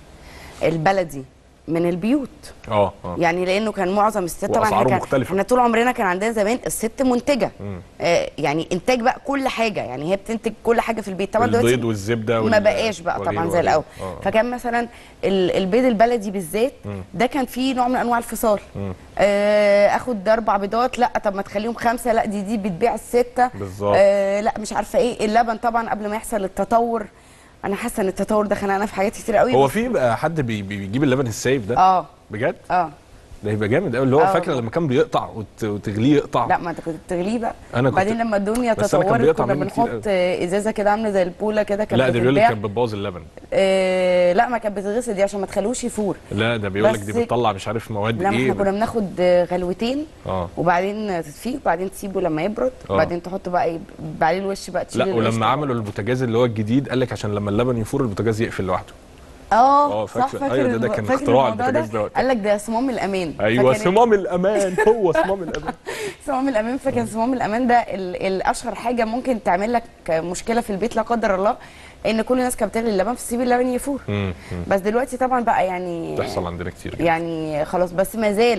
البلدي من البيوت اه اه يعني لانه كان معظم الستات طبعا وأسعاره احنا كان مختلفة. احنا طول عمرنا كان عندنا زمان الست منتجه آه يعني انتاج بقى كل حاجه يعني هي بتنتج كل حاجه في البيت طبعا البيض دلوقتي والزبده ما وال- بقاش بقى وريل طبعا زي وريل. الاول آه. فكان مثلا ال- البيض البلدي بالذات ده كان فيه نوع من انواع الفصال آه اخد اربع بيضات لا طب ما تخليهم خمسه لا دي دي بتبيع السته بالظبط. آه لا مش عارفه ايه اللبن طبعا قبل ما يحصل التطور انا حاسه ان التطور ده خلقنا في حاجات كتير قوي هو بس- في بقى حد بي بي- بيجيب اللبن السايب ده اه بجد اه ده يبقى جامد قوي اللي هو آه فاكره والله. لما كان بيقطع وت... وتغليه يقطع لا ما انت كنت بتغليه بقى أنا كنت- بعدين لما الدنيا بس أنا كان تطورت بيقطع كنا مني كتير بنحط آه، ازازه كده عامله زي البوله كده كانت لا ده بيقول لك بتتباع. كانت بتبوظ اللبن آه لا ما كانت بتتغسل دي عشان ما تخلوش يفور لا ده بيقول لك دي بس- بتطلع مش عارف مواد لا ما ايه احنا كنا بناخد آه، غلوتين اه وبعدين تدفيه وبعدين تسيبه لما يبرد آه. وبعدين تحط بقى يب- عليه الوش بقى تشيل لا القشطة ولما بقى. عملوا البوتاجاز اللي هو الجديد قال لك عشان لما اللبن يفور البوتاجاز يقفل لوحده اه آه، صح فاكر- فاكر أيوة، ده- ده الم- كان فاكر اختراع الموضوع البوتاجاز ده ده وقتها. قال لك ده صمام الامان ايوه فكان- صمام الامان هو صمام الامان صمام الامان فكان صمام الامان ده ال- الاشهر حاجه ممكن تعمل لك مشكله في البيت لا قدر الله ان كل الناس كانت بتغلي اللبن فتسيب اللبن يفور مم، مم. بس دلوقتي طبعا بقى يعني بتحصل عندنا كتير جدا يعني خلاص بس ما زال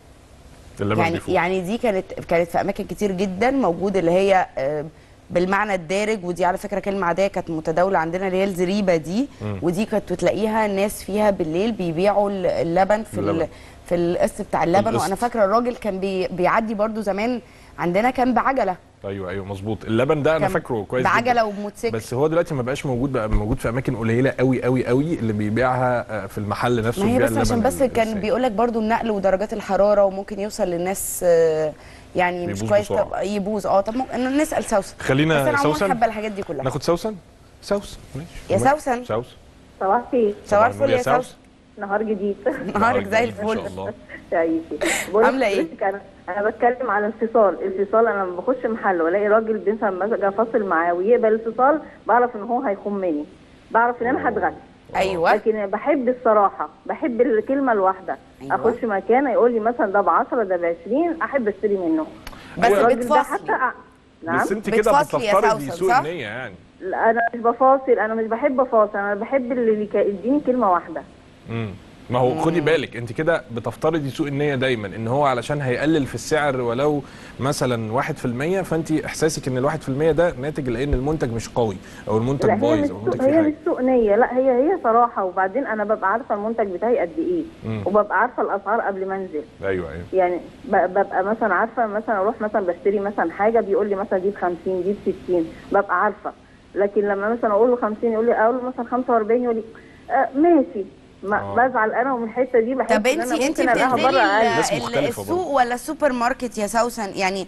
اللبن يعني بيفور يعني دي كانت كانت في اماكن كتير جدا موجود اللي هي آه، بالمعنى الدارج ودي على فكره كلمه عاديه كانت متداوله عندنا اللي هي الزريبه دي ودي كانت بتلاقيها الناس فيها بالليل بيبيعوا ال- اللبن في اللبن. ال- في القسط بتاع اللبن القسط. وانا فاكره الراجل كان بي بيعدي برضو زمان عندنا كان بعجله ايوه ايوه مظبوط اللبن ده انا كان فاكره كويس بعجله جدا. وبموتوسيكل بس هو دلوقتي ما بقاش موجود بقى موجود في اماكن قليله قوي قوي قوي اللي بيبيعها آه، في المحل نفسه ما هي بيبيع بس عشان اللبن بس ال- كان السائل. بيقول لك برضو النقل ودرجات الحراره وممكن يوصل للناس آه، يعني مش بيبوظ كويس بسرعة. طب يبوظ اه طب ممكن نسال سوسن خلينا بس انا عموما سوسن. حابه الحاجات دي كلها ناخد سوسن سوسن ماشي يا موافق. سوسن. سوسن صباح الخير صباح النور الفل يا سوسن نهار جديد نهارك زي جميل ما شاء الفل الله تعيشي بقول عاملة إيه؟ لحضرتك انا انا بتكلم على الفصال الفصال انا لما بخش محل والاقي راجل مثلا مثلا فاصل معاه ويقبل الفصال بعرف ان هو هيخمني بعرف ان انا هتغني ايوه لكن بحب الصراحه بحب الكلمه الواحده أيوة. اخش مكان يقول لي مثلا ده ب 10 ده ب 20 احب اشتري منه بس الراجل ده بتفاصلي. حتى أ- نعم بس انت كده بتفاصلي يا بتفترضي سوسن، سوء صح؟ النيه يعني لا، انا مش بفاصل انا مش بحب افاصل انا بحب اللي يك- يديني كلمه واحده امم ما هو خدي بالك انت كده بتفترضي سوء النيه دايما ان هو علشان هيقلل في السعر ولو مثلا 1% فانت احساسك ان ال 1% ده ناتج لان المنتج مش قوي او المنتج لا هي مش بايظ او المنتج سوء فيه هي مش حاجه سوء نيه لا هي هي صراحه وبعدين انا ببقى عارفه المنتج بتاعي قد ايه مم. وببقى عارفه الاسعار قبل ما انزل ايوه ايوه يعني ب- ببقى مثلا عارفه مثلا اروح مثلا بشتري مثلا حاجه بيقول لي مثلا دي ب 50 دي ب 60 ببقى عارفه لكن لما مثلا اقول له 50 يقول لي اقول له مثلا 45 يقول لي آه ماشي ما آه. بزعل انا ومن الحته دي بحس طب ان انت انا انت ممكن الاقيها بتنزلي بره اقل ناس ال- مختلفة السوق برضه. ولا السوبر ماركت يا سوسن يعني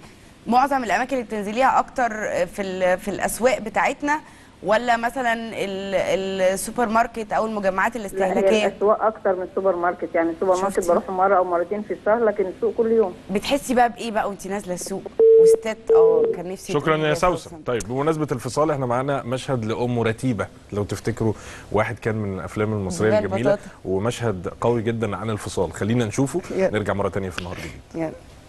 معظم الاماكن اللي بتنزليها اكتر في ال- في الاسواق بتاعتنا ولا مثلا ال- السوبر ماركت او المجمعات لا هي الاستهلاكيه الاسواق اكتر من السوبر ماركت يعني السوبر ماركت شفتي؟ بروح مره او مرتين في الشهر لكن السوق كل يوم بتحسي بقى بايه بقى وانت نازله السوق وستات اه كان نفسي شكرا تقولي يا كده سوسن طيب بمناسبه الفصال احنا معانا مشهد لام رتيبه لو تفتكروا واحد كان من الافلام المصريه زي الجميله البطاطا. ومشهد قوي جدا عن الفصال خلينا نشوفه يلا. نرجع مره تانية في النهار جديد يلا.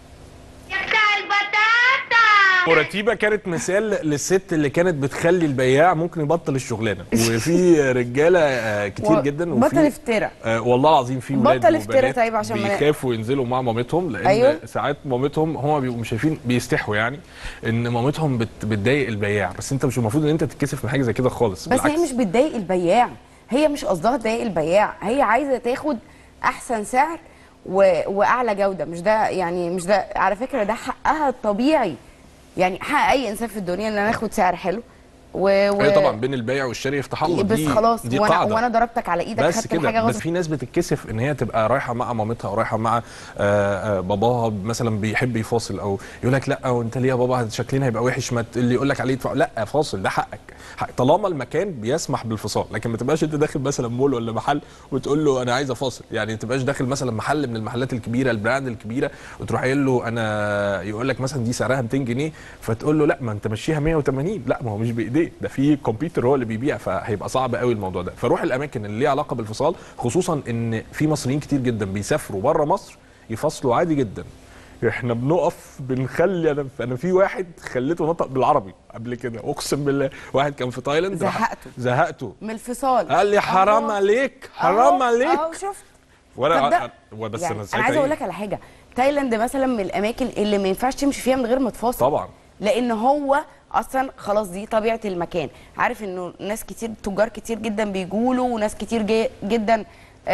بتاع البطاطا مرتيبة كانت مثال للست اللي كانت بتخلي البياع ممكن يبطل الشغلانه وفي رجاله آه، كتير و- جدا بطل وفي افترا آه والله العظيم في ولاد بطل افترا وبنات طيب عشان ما- بيخافوا ينزلوا مع مامتهم لان أيوة. أيوه؟ ساعات مامتهم هم بيبقوا مش شايفين بيستحوا يعني ان مامتهم بت بتضايق البياع بس انت مش المفروض ان انت تتكسف من حاجه زي كده خالص بس هي بالعكس. مش بتضايق البياع هي مش قصدها تضايق البياع هي عايزه تاخد احسن سعر و... واعلى جوده مش ده يعني مش ده على فكره ده حقها الطبيعي يعني حق اي انسان في الدنيا ان انا اخد سعر حلو و... و... هي طبعا بين البيع والشاري يفتح الله بس دي خلاص دي وانا قاعده وانا ضربتك على ايدك بس خدت الحاجه كده بس غصب في ناس بتتكسف ان هي تبقى رايحه مع مامتها او رايحه مع آه، آه، باباها مثلا بيحب يفاصل او يقول لك لا وانت ليه يا بابا شكلنا هيبقى وحش ما ت- اللي يقول لك عليه يدفع لا فاصل ده حقك حق. طالما المكان بيسمح بالفصال لكن ما تبقاش انت داخل مثلا مول ولا محل وتقول له انا عايز افاصل يعني ما تبقاش داخل مثلا محل من المحلات الكبيره البراند الكبيره وتروح قايل له انا يقول لك مثلا دي سعرها 200 جنيه فتقول له لا ما انت مشيها 180 لا ما هو مش بايديه ده في كمبيوتر هو اللي بيبيع فهيبقى صعب قوي الموضوع ده فروح الاماكن اللي ليها علاقه بالفصال خصوصا ان في مصريين كتير جدا بيسافروا بره مصر يفصلوا عادي جدا احنا بنقف بنخلي انا انا في واحد خليته نطق بالعربي قبل كده اقسم بالله واحد كان في تايلاند راح- زهقته. زهقته من الفصال قال لي حرام أهو. عليك حرام أهو، عليك اهو شفت وانا تصدق؟ بس يعني انا انا ساعتها عايزه اقول إيه؟ لك على حاجه تايلاند مثلا من الاماكن اللي ما ينفعش تمشي فيها من غير ما تفاصل طبعا لان هو اصلا خلاص دي طبيعه المكان عارف انه ناس كتير تجار كتير جدا بيجولوا وناس كتير جي جدا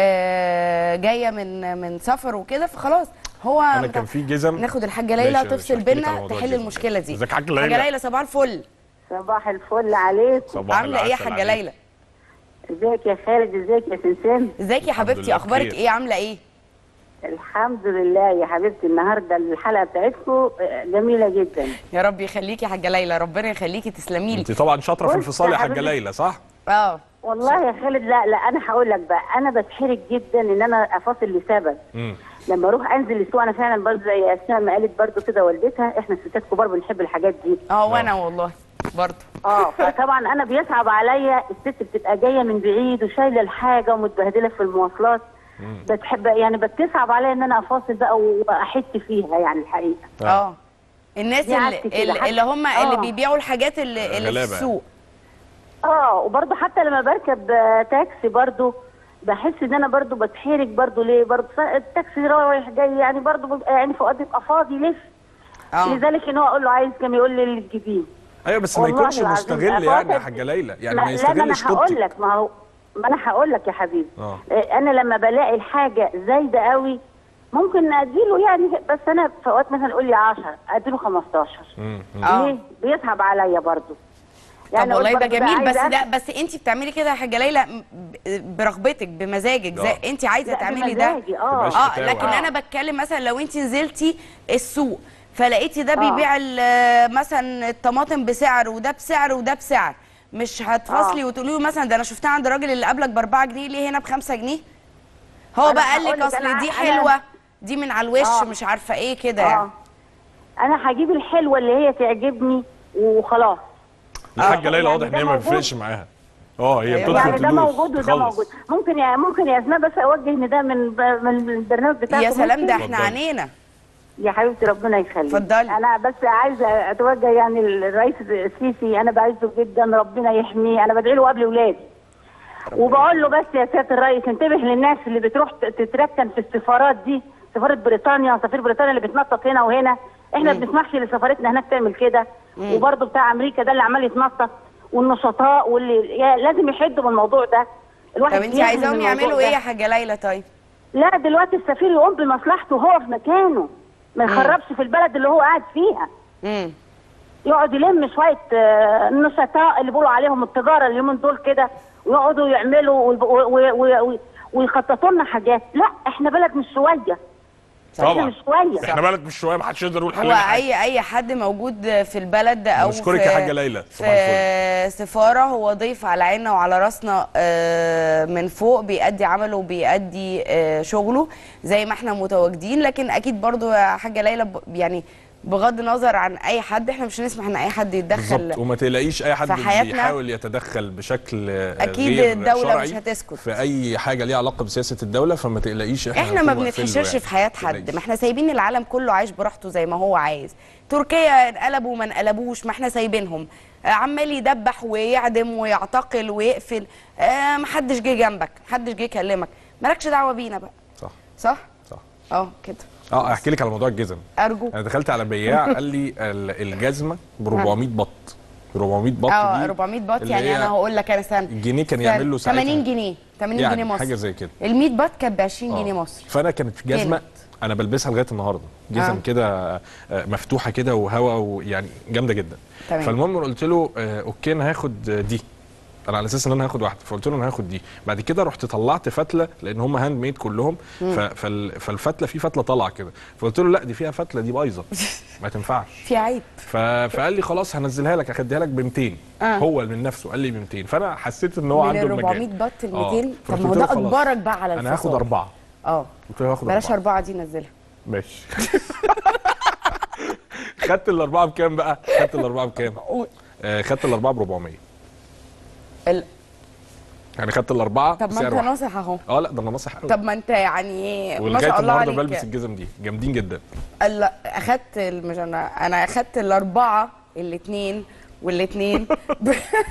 آه، جايه من من سفر وكده فخلاص هو انا كان في جزم ناخد الحاجه ليلى ماشي، تفصل مش هحكي لك على بينا موضوع تحل الجزم. المشكله دي ازيك يا حاجة حاجه ليلى؟ ليلى صباح الفل صباح الفل عليكم صباح عامله ايه يا العسل حاجه عليك. ليلى ازيك يا خالد ازيك يا سمسم ازيك يا الحمد حبيبتي لله اخبارك بخير. ايه عامله ايه الحمد لله يا حبيبتي النهارده الحلقه بتاعتكم جميله جدا يا رب يخليكي يا حاجه ليلى ربنا يخليكي تسلمي لي انت طبعا شاطره في بص الفصال يا يا حاجه حبيبتي. ليلى صح اه والله يا خالد لا لا انا هقول لك بقى انا بتحرج جدا ان انا افاصل لسبب امم لما اروح انزل السوق انا فعلا برضه زي اسماء ما قالت برضه كده والدتها احنا الستات كبار بنحب الحاجات دي اه وانا والله برضه اه فطبعا انا بيصعب عليا الست بتبقى جايه من بعيد وشايله الحاجه ومتبهدله في المواصلات بتحب يعني بتصعب عليا ان انا افاصل بقى واحس فيها يعني الحقيقه اه الناس دي اللي, عادتي كده، اللي, حتى- اللي هم اللي آه. بيبيعوا الحاجات اللي, اللي في غلابة. السوق اه وبرضه حتى لما بركب آه، تاكسي برضه بحس ان انا برضه بتحرج برضه ليه برضه ف- التاكسي رايح جاي يعني برضه ببقى يعني فؤاد يبقى فاضي لف اه لذلك ان هو اقول له عايز كام يقول لي اللي تجيبيه ايوه بس ما والله يكونش العظيم مستغل يعني يا أفاصل- حاجه ليلى يعني لا ما لا ما انا يستغلش هقول طوبتك لك ما هو ما انا هقول لك يا حبيبي اه. آه، انا لما بلاقي الحاجه زايده قوي ممكن اديله يعني بس انا في اوقات مثلا يقول لي 10 اديله 15 مم. مم. اه ليه بيصعب عليا برضه طب والله أقول ده برضه جميل بس عايزة ده بس انت بتعملي كده يا حاجه ليلى م- ب- برغبتك بمزاجك زي اه. انت عايزه لا، تعملي ده بمزاجي، اه تبقاش اه فتاوى. لكن آه. انا بتكلم مثلا لو انت نزلتي السوق فلقيتي ده آه. بيبيع ال- مثلا الطماطم بسعر وده بسعر وده بسعر مش هتفصلي وتقولي له مثلا ده انا شفتها عند الراجل اللي قبلك ب 4 جنيه ليه هنا ب 5 جنيه هو أنا بقى قال لك هقولك اصل أنا- دي أنا- حلوه دي من على الوش آه. مش عارفه ايه كده يعني اه انا هجيب الحلوه اللي هي تعجبني وخلاص الحاجه ليلى يعني واضح ان ده هي ما موجود. بيفرقش معاها اه هي بتدخل يعني ده تدوس موجود وده تخلص. موجود ممكن يا ممكن يا اسماء بس اوجه ان ده من من البرنامج بتاعكم يا سلام ده ممكن؟ احنا اتفضلي. عنينا يا حبيبتي ربنا يخليك اتفضلي. انا بس عايزه اتوجه يعني للرئيس السيسي انا بعزه جدا ربنا يحميه انا بدعي له قبل ولادي وبقول له بس يا سياده الرئيس انتبه للناس اللي بتروح ت- تتركن في السفارات دي سفاره بريطانيا سفير بريطانيا اللي بتنطط هنا وهنا احنا ما بنسمحش لسفارتنا هناك تعمل كده وبرضه بتاع امريكا ده اللي عمال يتنطط والنشطاء واللي يا لازم يحدوا من الموضوع ده الواحد طب انت بيزهق عايزاهم من الموضوع يعملوا ده. ايه يا حاجه ليلى طيب لا دلوقتي السفير يقوم بمصلحته وهو في مكانه ما يخربش في البلد اللي هو قاعد فيها امم يقعد يلم شويه آه، نشطاء اللي بيقولوا عليهم التجاره اليومين دول كده ويقعدوا يعملوا ويب- و- و- و- ويخططوا لنا حاجات لا احنا بلد مش شويه طبعا مش شويه احنا بالك مش شويه ما حدش يقدر يقول هو حلنا حاجة. اي اي حد موجود في البلد او بشكرك في يا حاجة ليلى. صباح في سفاره هو ضيف على عيننا وعلى راسنا آه، من فوق بيأدي عمله وبيأدي آه، شغله زي ما احنا متواجدين لكن اكيد برضو يا حاجه ليلى ب- يعني بغض النظر عن اي حد احنا مش هنسمح ان اي حد يتدخل بالظبط وما تقلقيش اي حد في حياتنا. بيحاول يتدخل بشكل آه، أكيد غير الدولة شرعي مش هتسكت. في اي حاجه ليها علاقه بسياسه الدوله فما تقلقيش احنا احنا ما هنكون واقفين له بنتحشرش يعني. في حياه ما حد تقلقيش. ما احنا سايبين العالم كله عايش براحته زي ما هو عايز تركيا انقلبوا ما انقلبوش ما احنا سايبينهم آه، عمال يدبح ويعدم ويعتقل ويقفل آه، محدش جه جنبك محدش جه يكلمك مالكش دعوه بينا بقى صح صح صح اه كده اه احكي لك على موضوع الجزم ارجو انا دخلت على بياع قال لي ال- الجزمه ب 400 بط 400 بط اه دي 400 بط اللي يعني هي انا هقول لك انا سنه الجنيه كان يعمل له ساعتها 80 جنيه 80 يعني جنيه مصر حاجه زي كده ال 100 بط كانت ب 20 آه. جنيه مصر فانا كانت جزمه كانت. انا بلبسها لغايه النهارده جزم آه. كده آه، مفتوحه كده وهوا ويعني جامده جدا تمام. فالمهم قلت له آه، اوكي انا هاخد آه، دي انا على اساس ان انا هاخد واحده فقلت له انا هاخد دي بعد كده رحت طلعت فتله لان هم هاند ميد كلهم ف- فال- فالفتله في فتله طالعه كده فقلت له لا دي فيها فتله دي بايظه ما تنفعش في عيب ف... فقال لي خلاص هنزلها لك هخديها لك ب 200 آه. هو من نفسه قال لي ب 200 فانا حسيت ان هو من عنده ال 400 المجال بط ال آه. 200 طب فرحت ما هو قلت له ده خلاص، اجبرك بقى على انا هاخد الفصال. اربعه اه قلت له هاخد بلاش اربعه اربعه دي نزلها ماشي خدت الاربعه بكام بقى؟ خدت الاربعه بكام؟ آه خدت الاربعه ب 400 ال... يعني خدت الاربعه طب ما بسعر انت واحد. ناصح اهو اه لا ده انا ناصح قوي طب ما انت يعني ما ولغايه شاء الله النهارده عليك بلبس الجزم دي جامدين جدا لا اخدت ال- مش انا انا اخدت الاربعه الاثنين والاثنين ب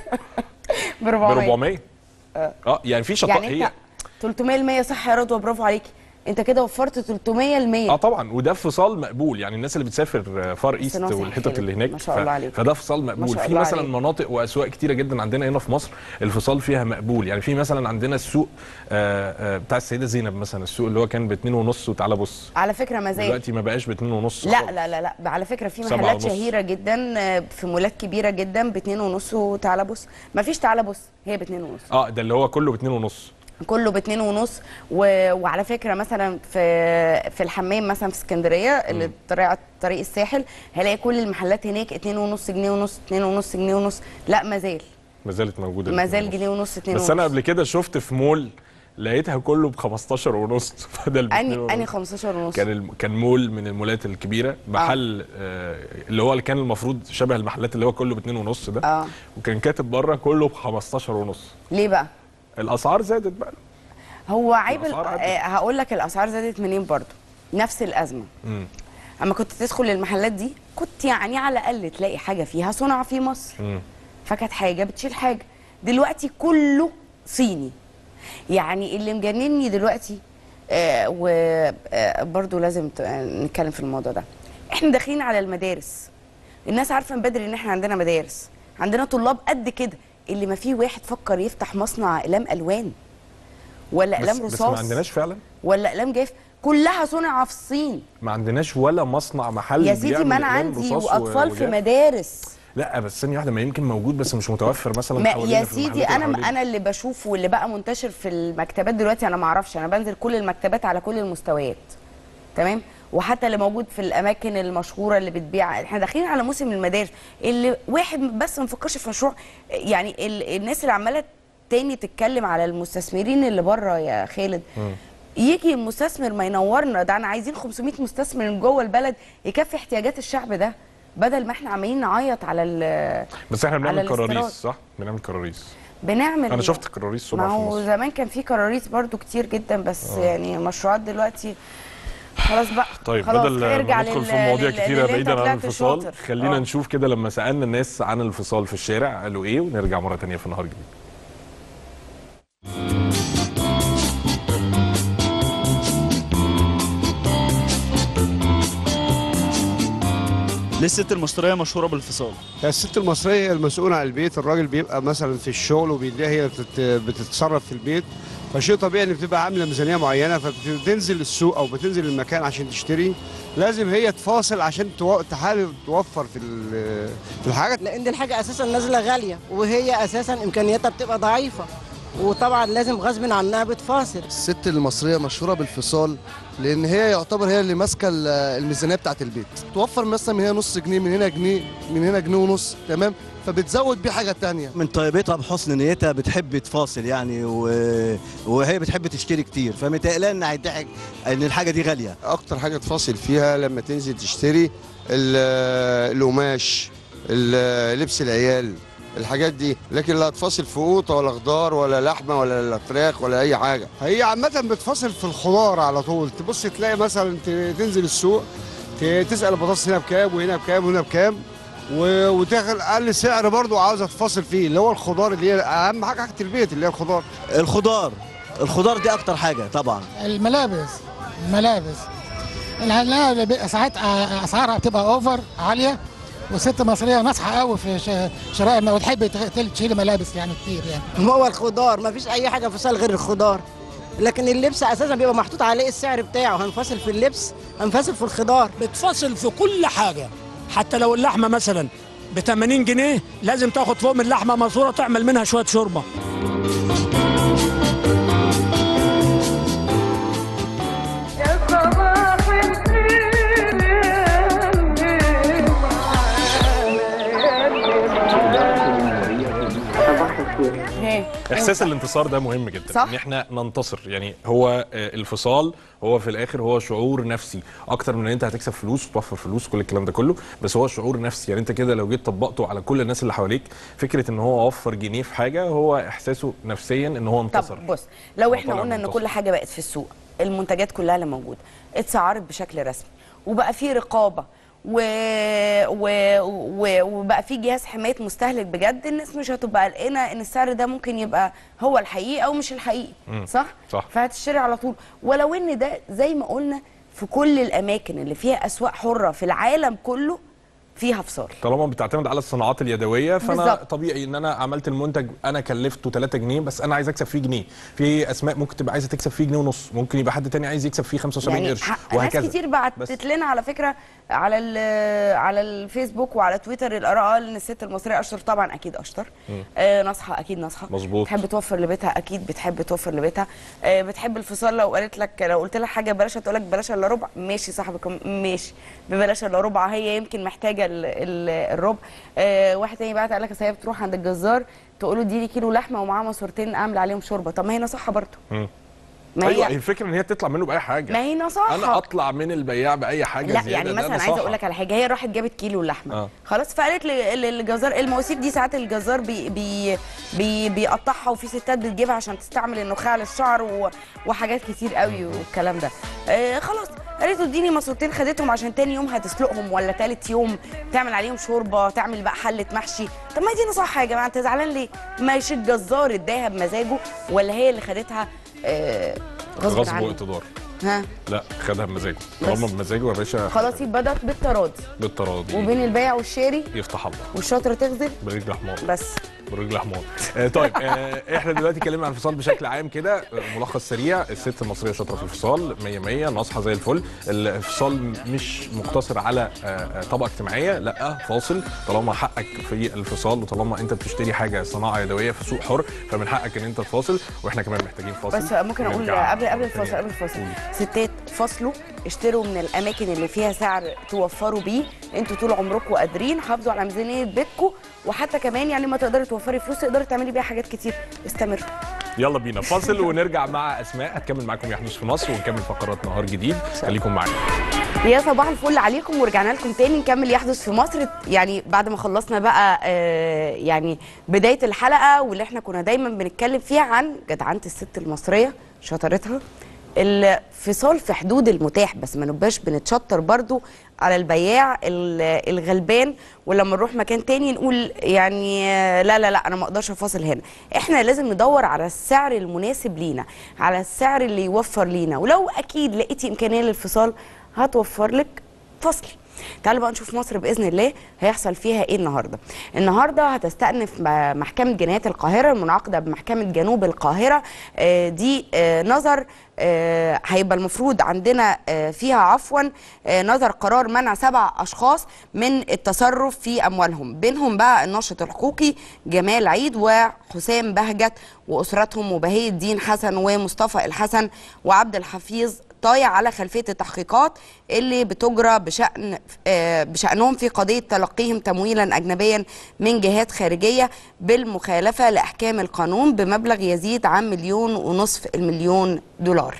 ب ب 400 400 اه يعني في شطاره يعني هي انت 300% صح يا رضوى برافو عليكي انت كده وفرت 300% اه طبعا وده فصال مقبول يعني الناس اللي بتسافر فار ايست ناصح والحتت حلو. اللي هناك ما شاء الله ف- عليك. فده فصال مقبول شاء في الله مثلا عليك. مناطق واسواق كتيره جدا عندنا هنا في مصر الفصال فيها مقبول يعني في مثلا عندنا السوق آه، آه، بتاع السيده زينب مثلا السوق اللي هو كان ب 2 ونص وتعالى بص على فكره ما زال دلوقتي ما بقاش ب 2 ونص لا لا لا لا على فكره في سبعة محلات ونص. شهيره جدا آه، في مولات كبيره جدا باتنين ونص وتعالى بص ما فيش تعالى بص هي باتنين ونص اه ده اللي هو كله ب 2 ونص كله باتنين ونص و... وعلى فكره مثلا في في الحمام مثلا في اسكندريه اللي طريق طريق الساحل هلاقي كل المحلات هناك اتنين ونص جنيه ونص اتنين ونص جنيه ونص لا ما زال ما زالت موجوده ما ب زال 2 ونص. جنيه ونص اتنين بس ونص انا قبل كده شفت في مول لقيتها كله ب 15 ونص بدل ب 2 اني ونص اني 15 ونص كان الم... كان مول من المولات الكبيره محل آه. اللي هو اللي كان المفروض شبه المحلات اللي هو كله ب 2 ونص ده اه وكان كاتب بره كله ب 15 ونص ليه بقى الاسعار زادت بقى هو عيب ال... الأسعار عدت. آه، هقول لك الاسعار زادت منين برضو نفس الازمه امم اما كنت تدخل المحلات دي كنت يعني على الاقل تلاقي حاجه فيها صنع في مصر امم فكانت حاجه بتشيل حاجه دلوقتي كله صيني يعني اللي مجنني دلوقتي آه وبرضه لازم ت- آه، نتكلم في الموضوع ده احنا داخلين على المدارس الناس عارفه من بدري ان احنا عندنا مدارس عندنا طلاب قد كده اللي ما فيه واحد فكر يفتح مصنع اقلام الوان ولا بس, اقلام بس رصاص ما عندناش فعلا ولا اقلام جاف كلها صنع في الصين ما عندناش ولا مصنع محل يا سيدي بيعمل ما انا أقلام عندي رصاص و- واطفال في وجاف. مدارس لا بس ثانيه واحده ما يمكن موجود بس مش متوفر مثلا ما حوالينا يا في سيدي المحلات اللي انا حوالينا. انا اللي بشوفه واللي بقى منتشر في المكتبات دلوقتي انا ما اعرفش انا بنزل كل المكتبات على كل المستويات تمام وحتى اللي موجود في الاماكن المشهوره اللي بتبيع احنا داخلين على موسم المدارس اللي واحد بس ما فكرش في مشروع يعني ال... الناس اللي عماله تاني تتكلم على المستثمرين اللي بره يا خالد يجي المستثمر ما ينورنا ده انا عايزين 500 مستثمر من جوه البلد يكفي احتياجات الشعب ده بدل ما احنا عمالين نعيط على ال بس احنا على بنعمل كراريس الاستيراد. صح بنعمل كراريس بنعمل انا شفت كراريس صنع ما في هو مصر زمان كان في كراريس برضو كتير جدا بس يعني مشروعات دلوقتي خلاص بقى طيب خلاص بدل ارجع ما ندخل لل- في مواضيع لل- كتيره للي انت بعيدا عن طلعت الانفصال شاطر. خلينا آه. نشوف كده لما سالنا الناس عن الانفصال في الشارع قالوا ايه ونرجع مره تانية في النهار الجديد ليه الست المصريه مشهوره بالانفصال هي الست المصرية هي المسؤولة عن البيت الراجل بيبقى مثلا في الشغل وبيلاقيها هي بتت- بتتصرف في البيت فشيء طبيعي ان بتبقى عامله ميزانيه معينه فبتنزل السوق او بتنزل المكان عشان تشتري لازم هي تفاصل عشان تو- تحاول توفر في ال- في الحاجه لان الحاجه اساسا نازله غاليه وهي اساسا امكانياتها بتبقى ضعيفه وطبعا لازم غصب عنها بتفاصل الست المصريه مشهوره بالفصال لان هي يعتبر هي اللي ماسكه ال- الميزانيه بتاعه البيت توفر مثلا من هنا نص جنيه من هنا جنيه من هنا جنيه ونص تمام فبتزود بيه حاجه تانية من طيبتها بحسن نيتها بتحب تفاصل يعني و... وهي بتحب تشتري كتير فمتقلقان ان هيضحك ان الحاجه دي غاليه اكتر حاجه تفاصل فيها لما تنزل تشتري ال- القماش ال- لبس العيال الحاجات دي لكن لا تفاصل في قوطه ولا خضار ولا لحمه ولا فراخ ولا اي حاجه هي عامه بتفاصل في الخضار على طول تبص تلاقي مثلا ت- تنزل السوق ت- تسال البطاطس هنا بكام وهنا بكام وهنا بكام و- وتاخد اقل سعر برضو عاوزه تفاصل فيه اللي هو الخضار اللي هي اهم حاجه حاجه البيت اللي هي الخضار الخضار الخضار دي اكتر حاجه طبعا الملابس الملابس العناية ساعات اسعارها بتبقى اوفر عاليه والست مصريه ناصحه قوي في ش- شراء ما وتحب تغ- تشيل ملابس يعني كتير يعني هو الخضار ما فيش اي حاجه فصال غير الخضار لكن اللبس اساسا بيبقى محطوط عليه السعر بتاعه هنفصل في اللبس هنفصل في الخضار بتفصل في كل حاجه حتى لو اللحمه مثلا ب 80 جنيه لازم تاخد فوق من اللحمه ماسوره تعمل منها شويه شوربه احساس الانتصار ده مهم جدا صح. ان احنا ننتصر يعني هو آه، الفصال هو في الاخر هو شعور نفسي اكتر من ان انت هتكسب فلوس وتوفر فلوس كل الكلام ده كله بس هو شعور نفسي يعني انت كده لو جيت طبقته على كل الناس اللي حواليك فكره ان هو وفر جنيه في حاجه هو احساسه نفسيا ان هو انتصر طب بص لو هو احنا طالع قلنا ان منتصر. كل حاجه بقت في السوق المنتجات كلها اللي موجوده اتسعرت بشكل رسمي وبقى في رقابه و... و... و... وبقى في جهاز حمايه مستهلك بجد الناس مش هتبقى قلقانه ان السعر ده ممكن يبقى هو الحقيقي او مش الحقيقي مم. صح صح. فهتشتري على طول ولو ان ده زي ما قلنا في كل الاماكن اللي فيها اسواق حره في العالم كله فيها فصال طالما بتعتمد على الصناعات اليدويه فانا بالظبط. طبيعي ان انا عملت المنتج انا كلفته 3 جنيه بس انا عايز اكسب فيه جنيه في اسماء ممكن تبقى عايزه تكسب فيه جنيه ونص ممكن يبقى حد تاني عايز يكسب فيه 75 يعني قرش ح- وهكذا ناس كتير بعتت لنا على فكره على ال- على الفيسبوك وعلى تويتر الاراء قال ان الست المصريه اشطر طبعا اكيد اشطر مم. آه ناصحه اكيد ناصحه مظبوط. بتحب توفر لبيتها اكيد بتحب توفر لبيتها آه بتحب الفصال لو قالت لك لو قلت لها حاجه بلاش هتقول لك بلاش الا ربع ماشي صاحبك ماشي ببلاش الا ربع هي يمكن محتاجه ال ال الربع آه واحد تاني بعت قال لك أصل هي بتروح عند الجزار تقول له اديني كيلو لحمه ومعاه ماسورتين اعمل عليهم شوربه طب ما هي نصيحه برضه مم. ما ايوه هي- هي الفكره ان هي تطلع منه باي حاجه ما هي نصاحه انا اطلع من البياع باي حاجه لا زياده يعني ده مثلا نصاحة. عايزه اقول لك على حاجه هي راحت جابت كيلو لحمه آه. خلاص فقالت ل- للجزار المواسير دي ساعات الجزار بي بي بي بيقطعها وفي ستات بتجيبها عشان تستعمل النخاع للشعر و- وحاجات كتير قوي والكلام ده آه خلاص قالت له اديني ماسورتين خدتهم عشان تاني يوم هتسلقهم ولا تالت يوم تعمل عليهم شوربه تعمل بقى حله محشي طب ما دي نصيحه يا جماعه انت زعلان ليه ماشي الجزار اداها بمزاجه ولا هي اللي خدتها آه غصب غصب عنه واقتدار ها لا خدها بمزاجه طالما بمزاجه يا باشا خلاص يبقى ده بالتراضي بالتراضي وبين البائع والشاري يفتح الله والشاطره تغزل برجل حمار بس برجل حمار آه طيب آه احنا دلوقتي اتكلمنا عن الفصال بشكل عام كده آه، ملخص سريع الست المصريه شاطره في الفصال 100 100 ناصحه زي الفل الفصال مش مقتصر على آه، آه، طبقه اجتماعيه لا فاصل طالما حقك في الفصال وطالما انت بتشتري حاجه صناعه يدويه في سوق حر فمن حقك ان انت تفاصل واحنا كمان محتاجين فاصل بس ممكن اقول ونرجع قبل قبل مرة الفاصل تانية. قبل الفاصل ستات فاصلوا اشتروا من الاماكن اللي فيها سعر توفروا بيه انتوا طول عمركم قادرين حافظوا على ميزانيه بيتكم وحتى كمان يعني ما تقدري توفري فلوس تقدري تعملي بيها حاجات كتير استمروا يلا بينا فاصل ونرجع مع اسماء هتكمل معاكم يحدث في مصر ونكمل فقرات نهار جديد خليكم معانا يا صباح الفل عليكم ورجعنا لكم تاني نكمل يحدث في مصر يعني بعد ما خلصنا بقى آه يعني بدايه الحلقه واللي احنا كنا دايما بنتكلم فيها عن جدعنه الست المصريه شطارتها الفصال في حدود المتاح بس ما نبقاش بنتشطر برضو على البياع ال- الغلبان ولما نروح مكان تاني نقول يعني آه، لا لا لا انا ما اقدرش افاصل هنا احنا لازم ندور على السعر المناسب لينا على السعر اللي يوفر لينا ولو اكيد لقيتي امكانيه للفصال هتوفر لك فصل تعالوا بقى نشوف مصر باذن الله هيحصل فيها ايه النهارده النهارده هتستأنف م- محكمه جنايات القاهره المنعقده بمحكمه جنوب القاهره آه، دي آه، نظر آه، هيبقى المفروض عندنا آه، فيها عفوا آه، نظر قرار منع سبع اشخاص من التصرف في اموالهم بينهم بقى الناشط الحقوقي جمال عيد وحسام بهجت واسرتهم وبهي الدين حسن ومصطفى الحسن وعبد الحفيظ طايع على خلفيه التحقيقات اللي بتجرى بشان آه، بشانهم في قضيه تلقيهم تمويلا اجنبيا من جهات خارجيه بالمخالفه لاحكام القانون بمبلغ يزيد عن مليون ونصف المليون دولار.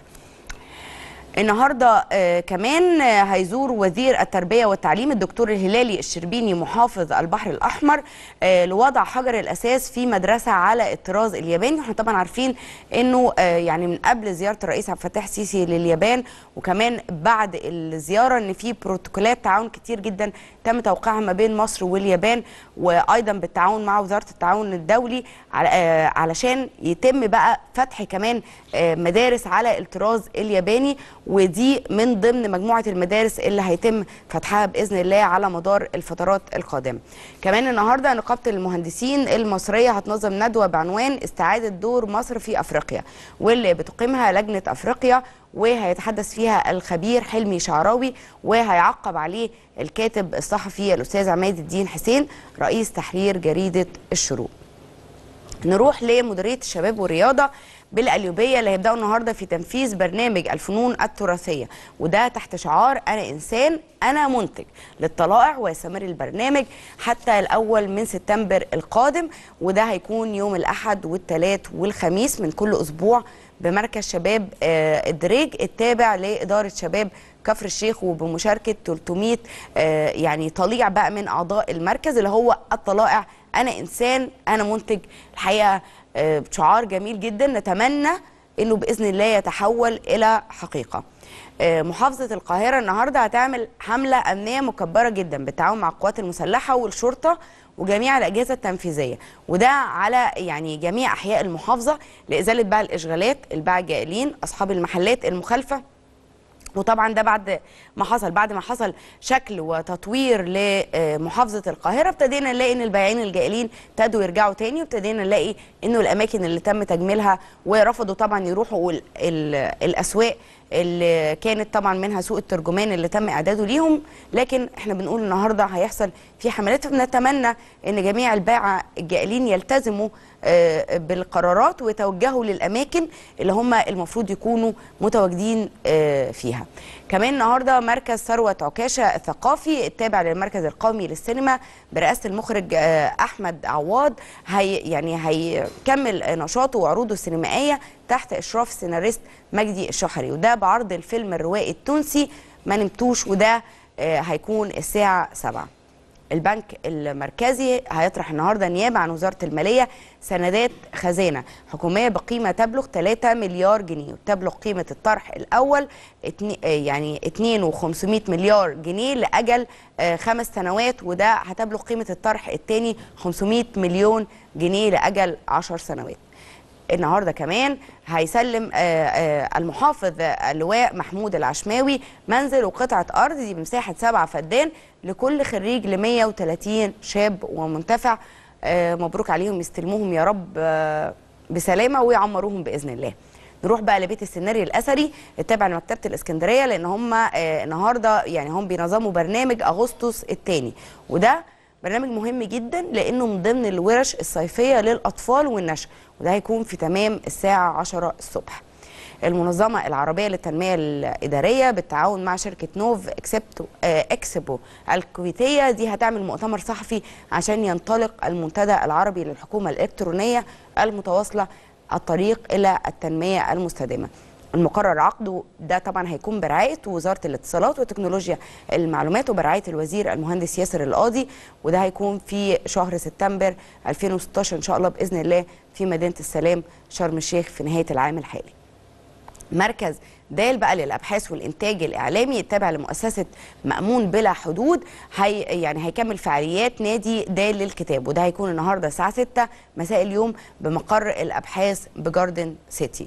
النهارده آه كمان آه هيزور وزير التربيه والتعليم الدكتور الهلالي الشربيني محافظ البحر الاحمر آه لوضع حجر الاساس في مدرسه على الطراز الياباني احنا طبعا عارفين انه آه يعني من قبل زياره الرئيس عبد الفتاح السيسي لليابان وكمان بعد الزياره ان في بروتوكولات تعاون كتير جدا تم توقيعها ما بين مصر واليابان وايضا بالتعاون مع وزاره التعاون الدولي على- آه علشان يتم بقى فتح كمان آه مدارس على الطراز الياباني ودي من ضمن مجموعه المدارس اللي هيتم فتحها باذن الله على مدار الفترات القادمه. كمان النهارده نقابه المهندسين المصريه هتنظم ندوه بعنوان استعاده دور مصر في افريقيا واللي بتقيمها لجنه افريقيا وهيتحدث فيها الخبير حلمي شعراوي وهيعقب عليه الكاتب الصحفي الاستاذ عماد الدين حسين رئيس تحرير جريده الشروق. نروح لمديريه الشباب والرياضه بالقليوبيه اللي هيبداوا النهارده في تنفيذ برنامج الفنون التراثيه وده تحت شعار انا انسان انا منتج للطلائع ويستمر البرنامج حتى الاول من سبتمبر القادم وده هيكون يوم الاحد والثلاث والخميس من كل اسبوع بمركز شباب آه، الدريج التابع لاداره شباب كفر الشيخ وبمشاركه 300 آه، يعني طليع بقى من اعضاء المركز اللي هو الطلائع انا انسان انا منتج الحقيقه آه، شعار جميل جدا نتمنى انه باذن الله يتحول الى حقيقه آه، محافظه القاهره النهارده هتعمل حمله امنيه مكبره جدا بالتعاون مع القوات المسلحه والشرطه وجميع الاجهزه التنفيذيه وده على يعني جميع احياء المحافظه لازاله بقى الاشغالات الباعة الجائلين اصحاب المحلات المخالفه وطبعا ده بعد ما حصل بعد ما حصل شكل وتطوير لمحافظه القاهره ابتدينا نلاقي ان البائعين الجائلين ابتدوا يرجعوا تاني وابتدينا نلاقي انه الاماكن اللي تم تجميلها ورفضوا طبعا يروحوا ال- ال- الاسواق اللي كانت طبعا منها سوق الترجمان اللي تم اعداده ليهم لكن احنا بنقول النهارده هيحصل في حملات فبنتمنى ان جميع الباعة الجائلين يلتزموا آه، بالقرارات ويتوجهوا للاماكن اللي هم المفروض يكونوا متواجدين آه، فيها كمان النهارده مركز ثروه عكاشه الثقافي التابع للمركز القومي للسينما برئاسه المخرج آه، احمد عواد هي يعني هيكمل نشاطه وعروضه السينمائيه تحت اشراف السيناريست مجدي الشحري وده بعرض الفيلم الروائي التونسي ما نمتوش وده آه، هيكون الساعه 7 البنك المركزي هيطرح النهارده نيابه عن وزاره الماليه سندات خزانه حكوميه بقيمه تبلغ 3 مليار جنيه وتبلغ قيمه الطرح الاول اتني- آه يعني 2 و500 مليار جنيه لاجل آه، خمس سنوات وده هتبلغ قيمه الطرح الثاني 500 مليون جنيه لاجل 10 سنوات النهارده كمان هيسلم آه، آه، المحافظ اللواء محمود العشماوي منزل وقطعه ارض دي بمساحه سبعة فدان لكل خريج ل 130 شاب ومنتفع آه، مبروك عليهم يستلموهم يا رب آه، بسلامه ويعمروهم باذن الله. نروح بقى لبيت السيناريو الاثري التابع لمكتبه الاسكندريه لان هم آه، النهارده يعني هم بينظموا برنامج اغسطس الثاني وده برنامج مهم جدا لانه من ضمن الورش الصيفيه للاطفال والنشء وده هيكون في تمام الساعه 10 الصبح المنظمة العربية للتنمية الإدارية بالتعاون مع شركة نوف اكسبتو آه، اكسبو الكويتية دي هتعمل مؤتمر صحفي عشان ينطلق المنتدى العربي للحكومة الإلكترونية المتواصلة الطريق إلى التنمية المستدامة المقرر عقده ده طبعا هيكون برعايه وزاره الاتصالات وتكنولوجيا المعلومات وبرعايه الوزير المهندس ياسر القاضي وده هيكون في شهر سبتمبر 2016 ان شاء الله باذن الله في مدينه السلام شرم الشيخ في نهايه العام الحالي. مركز دال بقى للابحاث والانتاج الاعلامي التابع لمؤسسه مامون بلا حدود هي يعني هيكمل فعاليات نادي دال للكتاب وده هيكون النهارده الساعه 6 مساء اليوم بمقر الابحاث بجاردن سيتي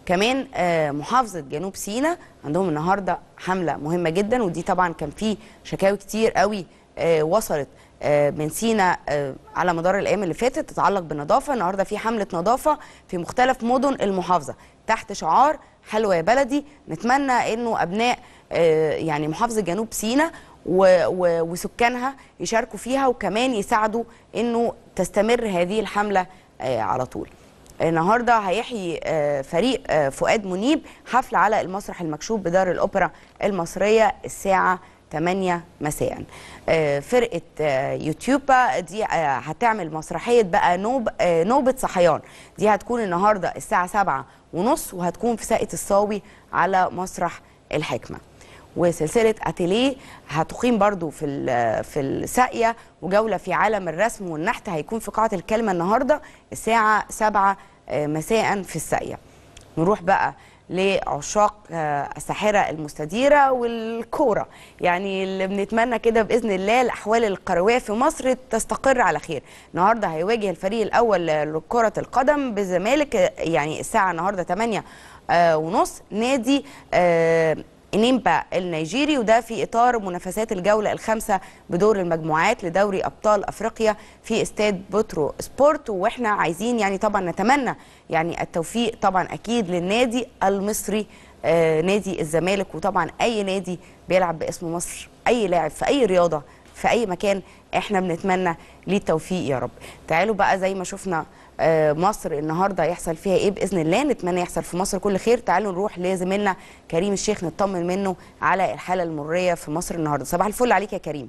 كمان آه، محافظه جنوب سيناء عندهم النهارده حمله مهمه جدا ودي طبعا كان في شكاوي كتير قوي آه، وصلت آه، من سينا آه، على مدار الايام اللي فاتت تتعلق بالنظافه النهارده في حمله نظافه في مختلف مدن المحافظه تحت شعار حلوه يا بلدي نتمنى انه ابناء آه، يعني محافظه جنوب سينا و- و- وسكانها يشاركوا فيها وكمان يساعدوا انه تستمر هذه الحمله آه، على طول النهارده هيحيي آه، فريق آه، فؤاد منيب حفله على المسرح المكشوف بدار الاوبرا المصريه الساعه 8 مساء آه، فرقه آه، يوتيوبا دي آه، هتعمل مسرحيه بقى نوب آه، نوبه صحيان دي هتكون النهارده الساعه 7 ونص وهتكون في ساقية الصاوي على مسرح الحكمه وسلسله اتيليه هتقيم برضو في ال- في الساقيه وجوله في عالم الرسم والنحت هيكون في قاعه الكلمه النهارده الساعه 7 آه، مساء في الساقيه نروح بقى لعشاق آه، الساحرة المستديرة والكورة يعني اللي بنتمنى كده بإذن الله الأحوال القروية في مصر تستقر على خير النهاردة هيواجه الفريق الأول لكرة القدم بالزمالك آه، يعني الساعة النهاردة 8 آه، ونص نادي آه، انيمبا النيجيري وده في اطار منافسات الجوله الخامسه بدور المجموعات لدوري ابطال افريقيا في استاد بوترو سبورت واحنا عايزين يعني طبعا نتمنى يعني التوفيق طبعا اكيد للنادي المصري آه نادي الزمالك وطبعا اي نادي بيلعب باسم مصر اي لاعب في اي رياضه في اي مكان احنا بنتمنى ليه التوفيق يا رب تعالوا بقى زي ما شفنا آه، مصر النهارده يحصل فيها ايه باذن الله نتمنى يحصل في مصر كل خير تعالوا نروح لزميلنا كريم الشيخ نطمن منه على الحاله المريه في مصر النهارده صباح الفل عليك يا كريم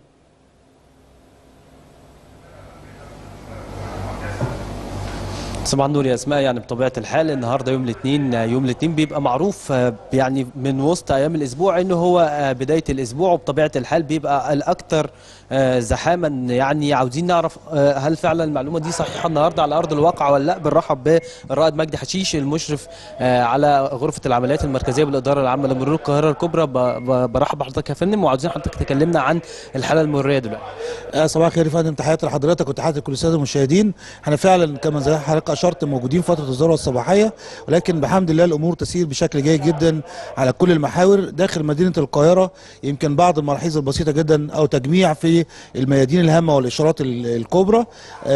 صباح النور يا اسماء يعني بطبيعه الحال النهارده يوم الاثنين يوم الاثنين بيبقى معروف آه، يعني من وسط ايام الاسبوع انه هو آه، بدايه الاسبوع وبطبيعه الحال بيبقى الاكثر آه، زحاما يعني عاوزين نعرف آه، هل فعلا المعلومه دي صحيحه النهارده على ارض الواقع ولا لا بنرحب بالرائد مجدي حشيش المشرف آه، على غرفه العمليات المركزيه بالاداره العامه لمرور القاهره الكبرى ب- ب- برحب بحضرتك يا فندم وعاوزين حضرتك تكلمنا عن الحاله المروريه دلوقتي آه، صباح الخير يا فندم تحياتي لحضرتك وتحياتي لكل الساده المشاهدين احنا فعلا كما زي حضرتك اشرت موجودين في فتره الذروه الصباحيه ولكن بحمد الله الامور تسير بشكل جيد جدا على كل المحاور داخل مدينه القاهره يمكن بعض الملاحظ البسيطه جدا او تجميع في الميادين الهامه والاشارات ال- الكبرى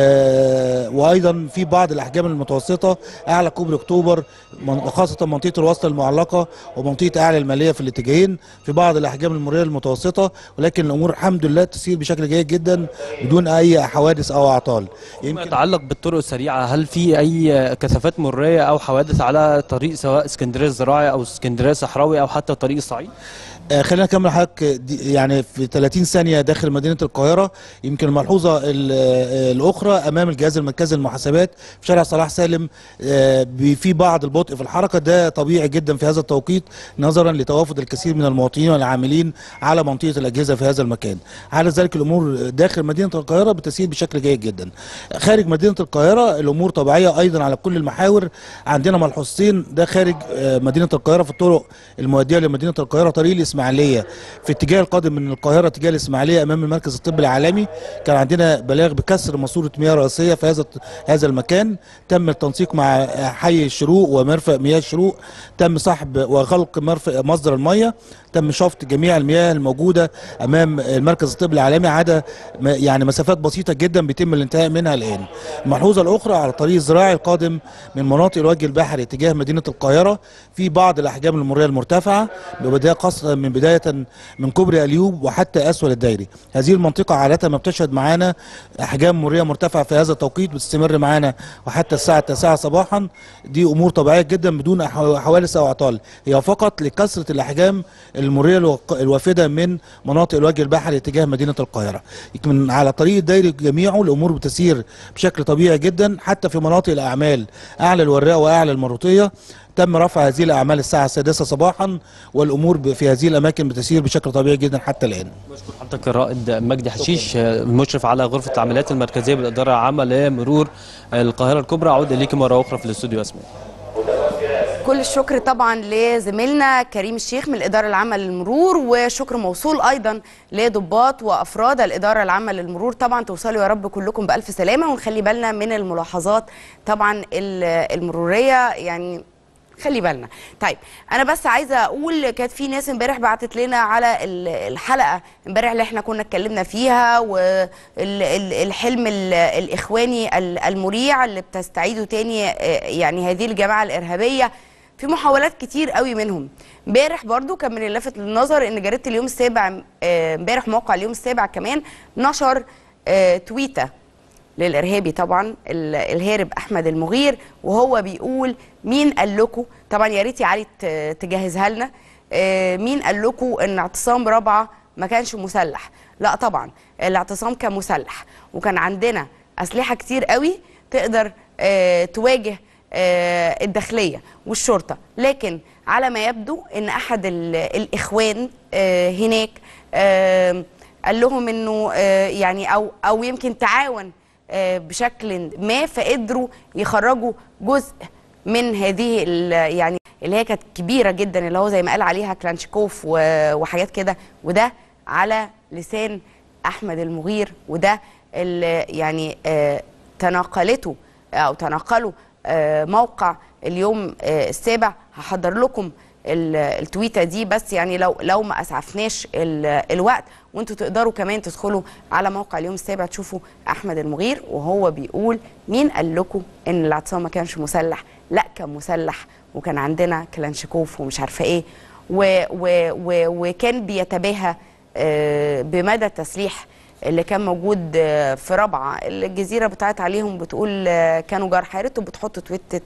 آه، وايضا في بعض الاحجام المتوسطه اعلى كوبري اكتوبر من- خاصه منطقه الوسط المعلقه ومنطقه اعلى الماليه في الاتجاهين في بعض الاحجام المروريه المتوسطه ولكن الامور الحمد لله تسير بشكل جيد جدا بدون اي حوادث او اعطال فيما يتعلق بالطرق السريعه هل في اي كثافات مروريه او حوادث على طريق سواء اسكندريه الزراعي او اسكندريه الصحراوي او حتى طريق الصعيد آه، خلينا نكمل حضرتك دي- يعني في 30 ثانيه داخل مدينه القاهره يمكن الملحوظه ال- آه، الاخرى امام الجهاز المركزي للمحاسبات في شارع صلاح سالم آه، بي- في بعض البطء في الحركه ده طبيعي جدا في هذا التوقيت نظرا لتوافد الكثير من المواطنين والعاملين على منطقه الاجهزه في هذا المكان على ذلك الامور داخل مدينه القاهره بتسير بشكل جيد جدا خارج مدينه القاهره الامور طبيعيه ايضا على كل المحاور عندنا ملحوظتين ده خارج آه، مدينه القاهره في الطرق المؤديه لمدينه القاهره طريق الاسماعيليه في اتجاه القادم من القاهره اتجاه الاسماعيليه امام المركز الطبي العالمي كان عندنا بلاغ بكسر ماسوره مياه رئيسيه في هذا هذا المكان تم التنسيق مع حي الشروق ومرفق مياه الشروق تم سحب وغلق مرفق مصدر الميه تم شفط جميع المياه الموجوده امام المركز الطبي العالمي عدا م- يعني مسافات بسيطه جدا بيتم الانتهاء منها الان الملحوظه الاخرى على الطريق الزراعي القادم من مناطق الوجه البحري اتجاه مدينه القاهره في بعض الاحجام المروريه المرتفعه ببدايه خاصه من بدايه من كوبري اليوب وحتى اسفل الدايري هذه المنطقه عاده ما بتشهد معانا احجام مروريه مرتفعه في هذا التوقيت بتستمر معانا وحتى الساعه 9 صباحا دي امور طبيعيه جدا بدون أح- حوادث او اعطال هي فقط لكثره الاحجام المروريه الوق- الوافده من مناطق الوجه البحري اتجاه مدينه القاهره يمكن على طريق الدايري جميعه الامور بتسير بشكل طبيعي جدا حتى في مناطق الاعمال اعلى الوراق واعلى المرطيه تم رفع هذه الاعمال الساعه السادسه صباحا والامور ب- في هذه الاماكن بتسير بشكل طبيعي جدا حتى الان حضرتك الرائد مجدي حشيش آه، المشرف على غرفه العمليات المركزيه بالاداره العامه لمرور القاهره الكبرى اعود اليك مره اخرى في الاستوديو اسماء كل الشكر طبعا لزميلنا كريم الشيخ من الإدارة العامة للمرور وشكر موصول أيضا لضباط وأفراد الإدارة العامة للمرور طبعا توصلوا يا رب كلكم بألف سلامة ونخلي بالنا من الملاحظات طبعا ال- المرورية يعني خلي بالنا طيب انا بس عايزه اقول كانت في ناس امبارح بعتت لنا على ال- الحلقه امبارح اللي احنا كنا اتكلمنا فيها والحلم الاخواني ال- المريع اللي بتستعيده تاني آه، يعني هذه الجماعه الارهابيه في محاولات كتير قوي منهم امبارح برضو كان من اللافت للنظر ان جريده اليوم السابع آه، امبارح موقع اليوم السابع كمان نشر آه، تويته للارهابي طبعا ال- الهارب احمد المغير وهو بيقول مين قال لكم طبعا يا ريت يا علي ت- تجهزها لنا آه، مين قال لكم ان اعتصام رابعه ما كانش مسلح لا طبعا الاعتصام كان مسلح وكان عندنا اسلحه كتير قوي تقدر آه، تواجه آه، الداخليه والشرطه لكن على ما يبدو ان احد ال- الاخوان آه، هناك آه، قال لهم انه آه، يعني او او يمكن تعاون آه، بشكل ما فقدروا يخرجوا جزء من هذه ال- يعني اللي هي كانت كبيره جدا اللي هو زي ما قال عليها كلانشكوف و- وحاجات كده وده على لسان احمد المغير وده اللي يعني آه، تناقلته او تناقلوا آه، موقع اليوم آه، السابع هحضر لكم ال- التويته دي بس يعني لو لو ما اسعفناش ال- الوقت وانتوا تقدروا كمان تدخلوا على موقع اليوم السابع تشوفوا احمد المغير وهو بيقول مين قال لكم ان الاعتصام ما كانش مسلح لا كان مسلح وكان عندنا كلانشكوف ومش عارفه ايه و و و وكان بيتباهى آه، بمدى التسليح اللي كان موجود آه، في رابعه الجزيره بتاعت عليهم بتقول آه، كانوا جرحى يا ريتوا بتحطوا تويتة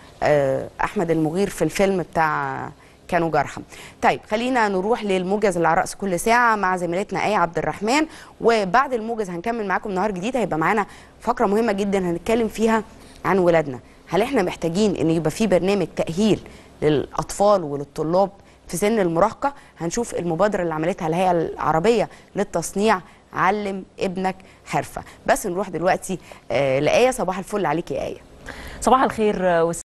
آه، احمد المغير في الفيلم بتاع كانوا جرحى طيب خلينا نروح للموجز اللي على راس كل ساعه مع زميلتنا ايه عبد الرحمن وبعد الموجز هنكمل معاكم نهار جديد هيبقى معانا فقره مهمه جدا هنتكلم فيها عن ولادنا هل احنا محتاجين ان يبقى في برنامج تاهيل للاطفال وللطلاب في سن المراهقه هنشوف المبادره اللي عملتها الهيئه العربيه للتصنيع علم ابنك حرفه بس نروح دلوقتي آه لايه صباح الفل عليك يا ايه صباح الخير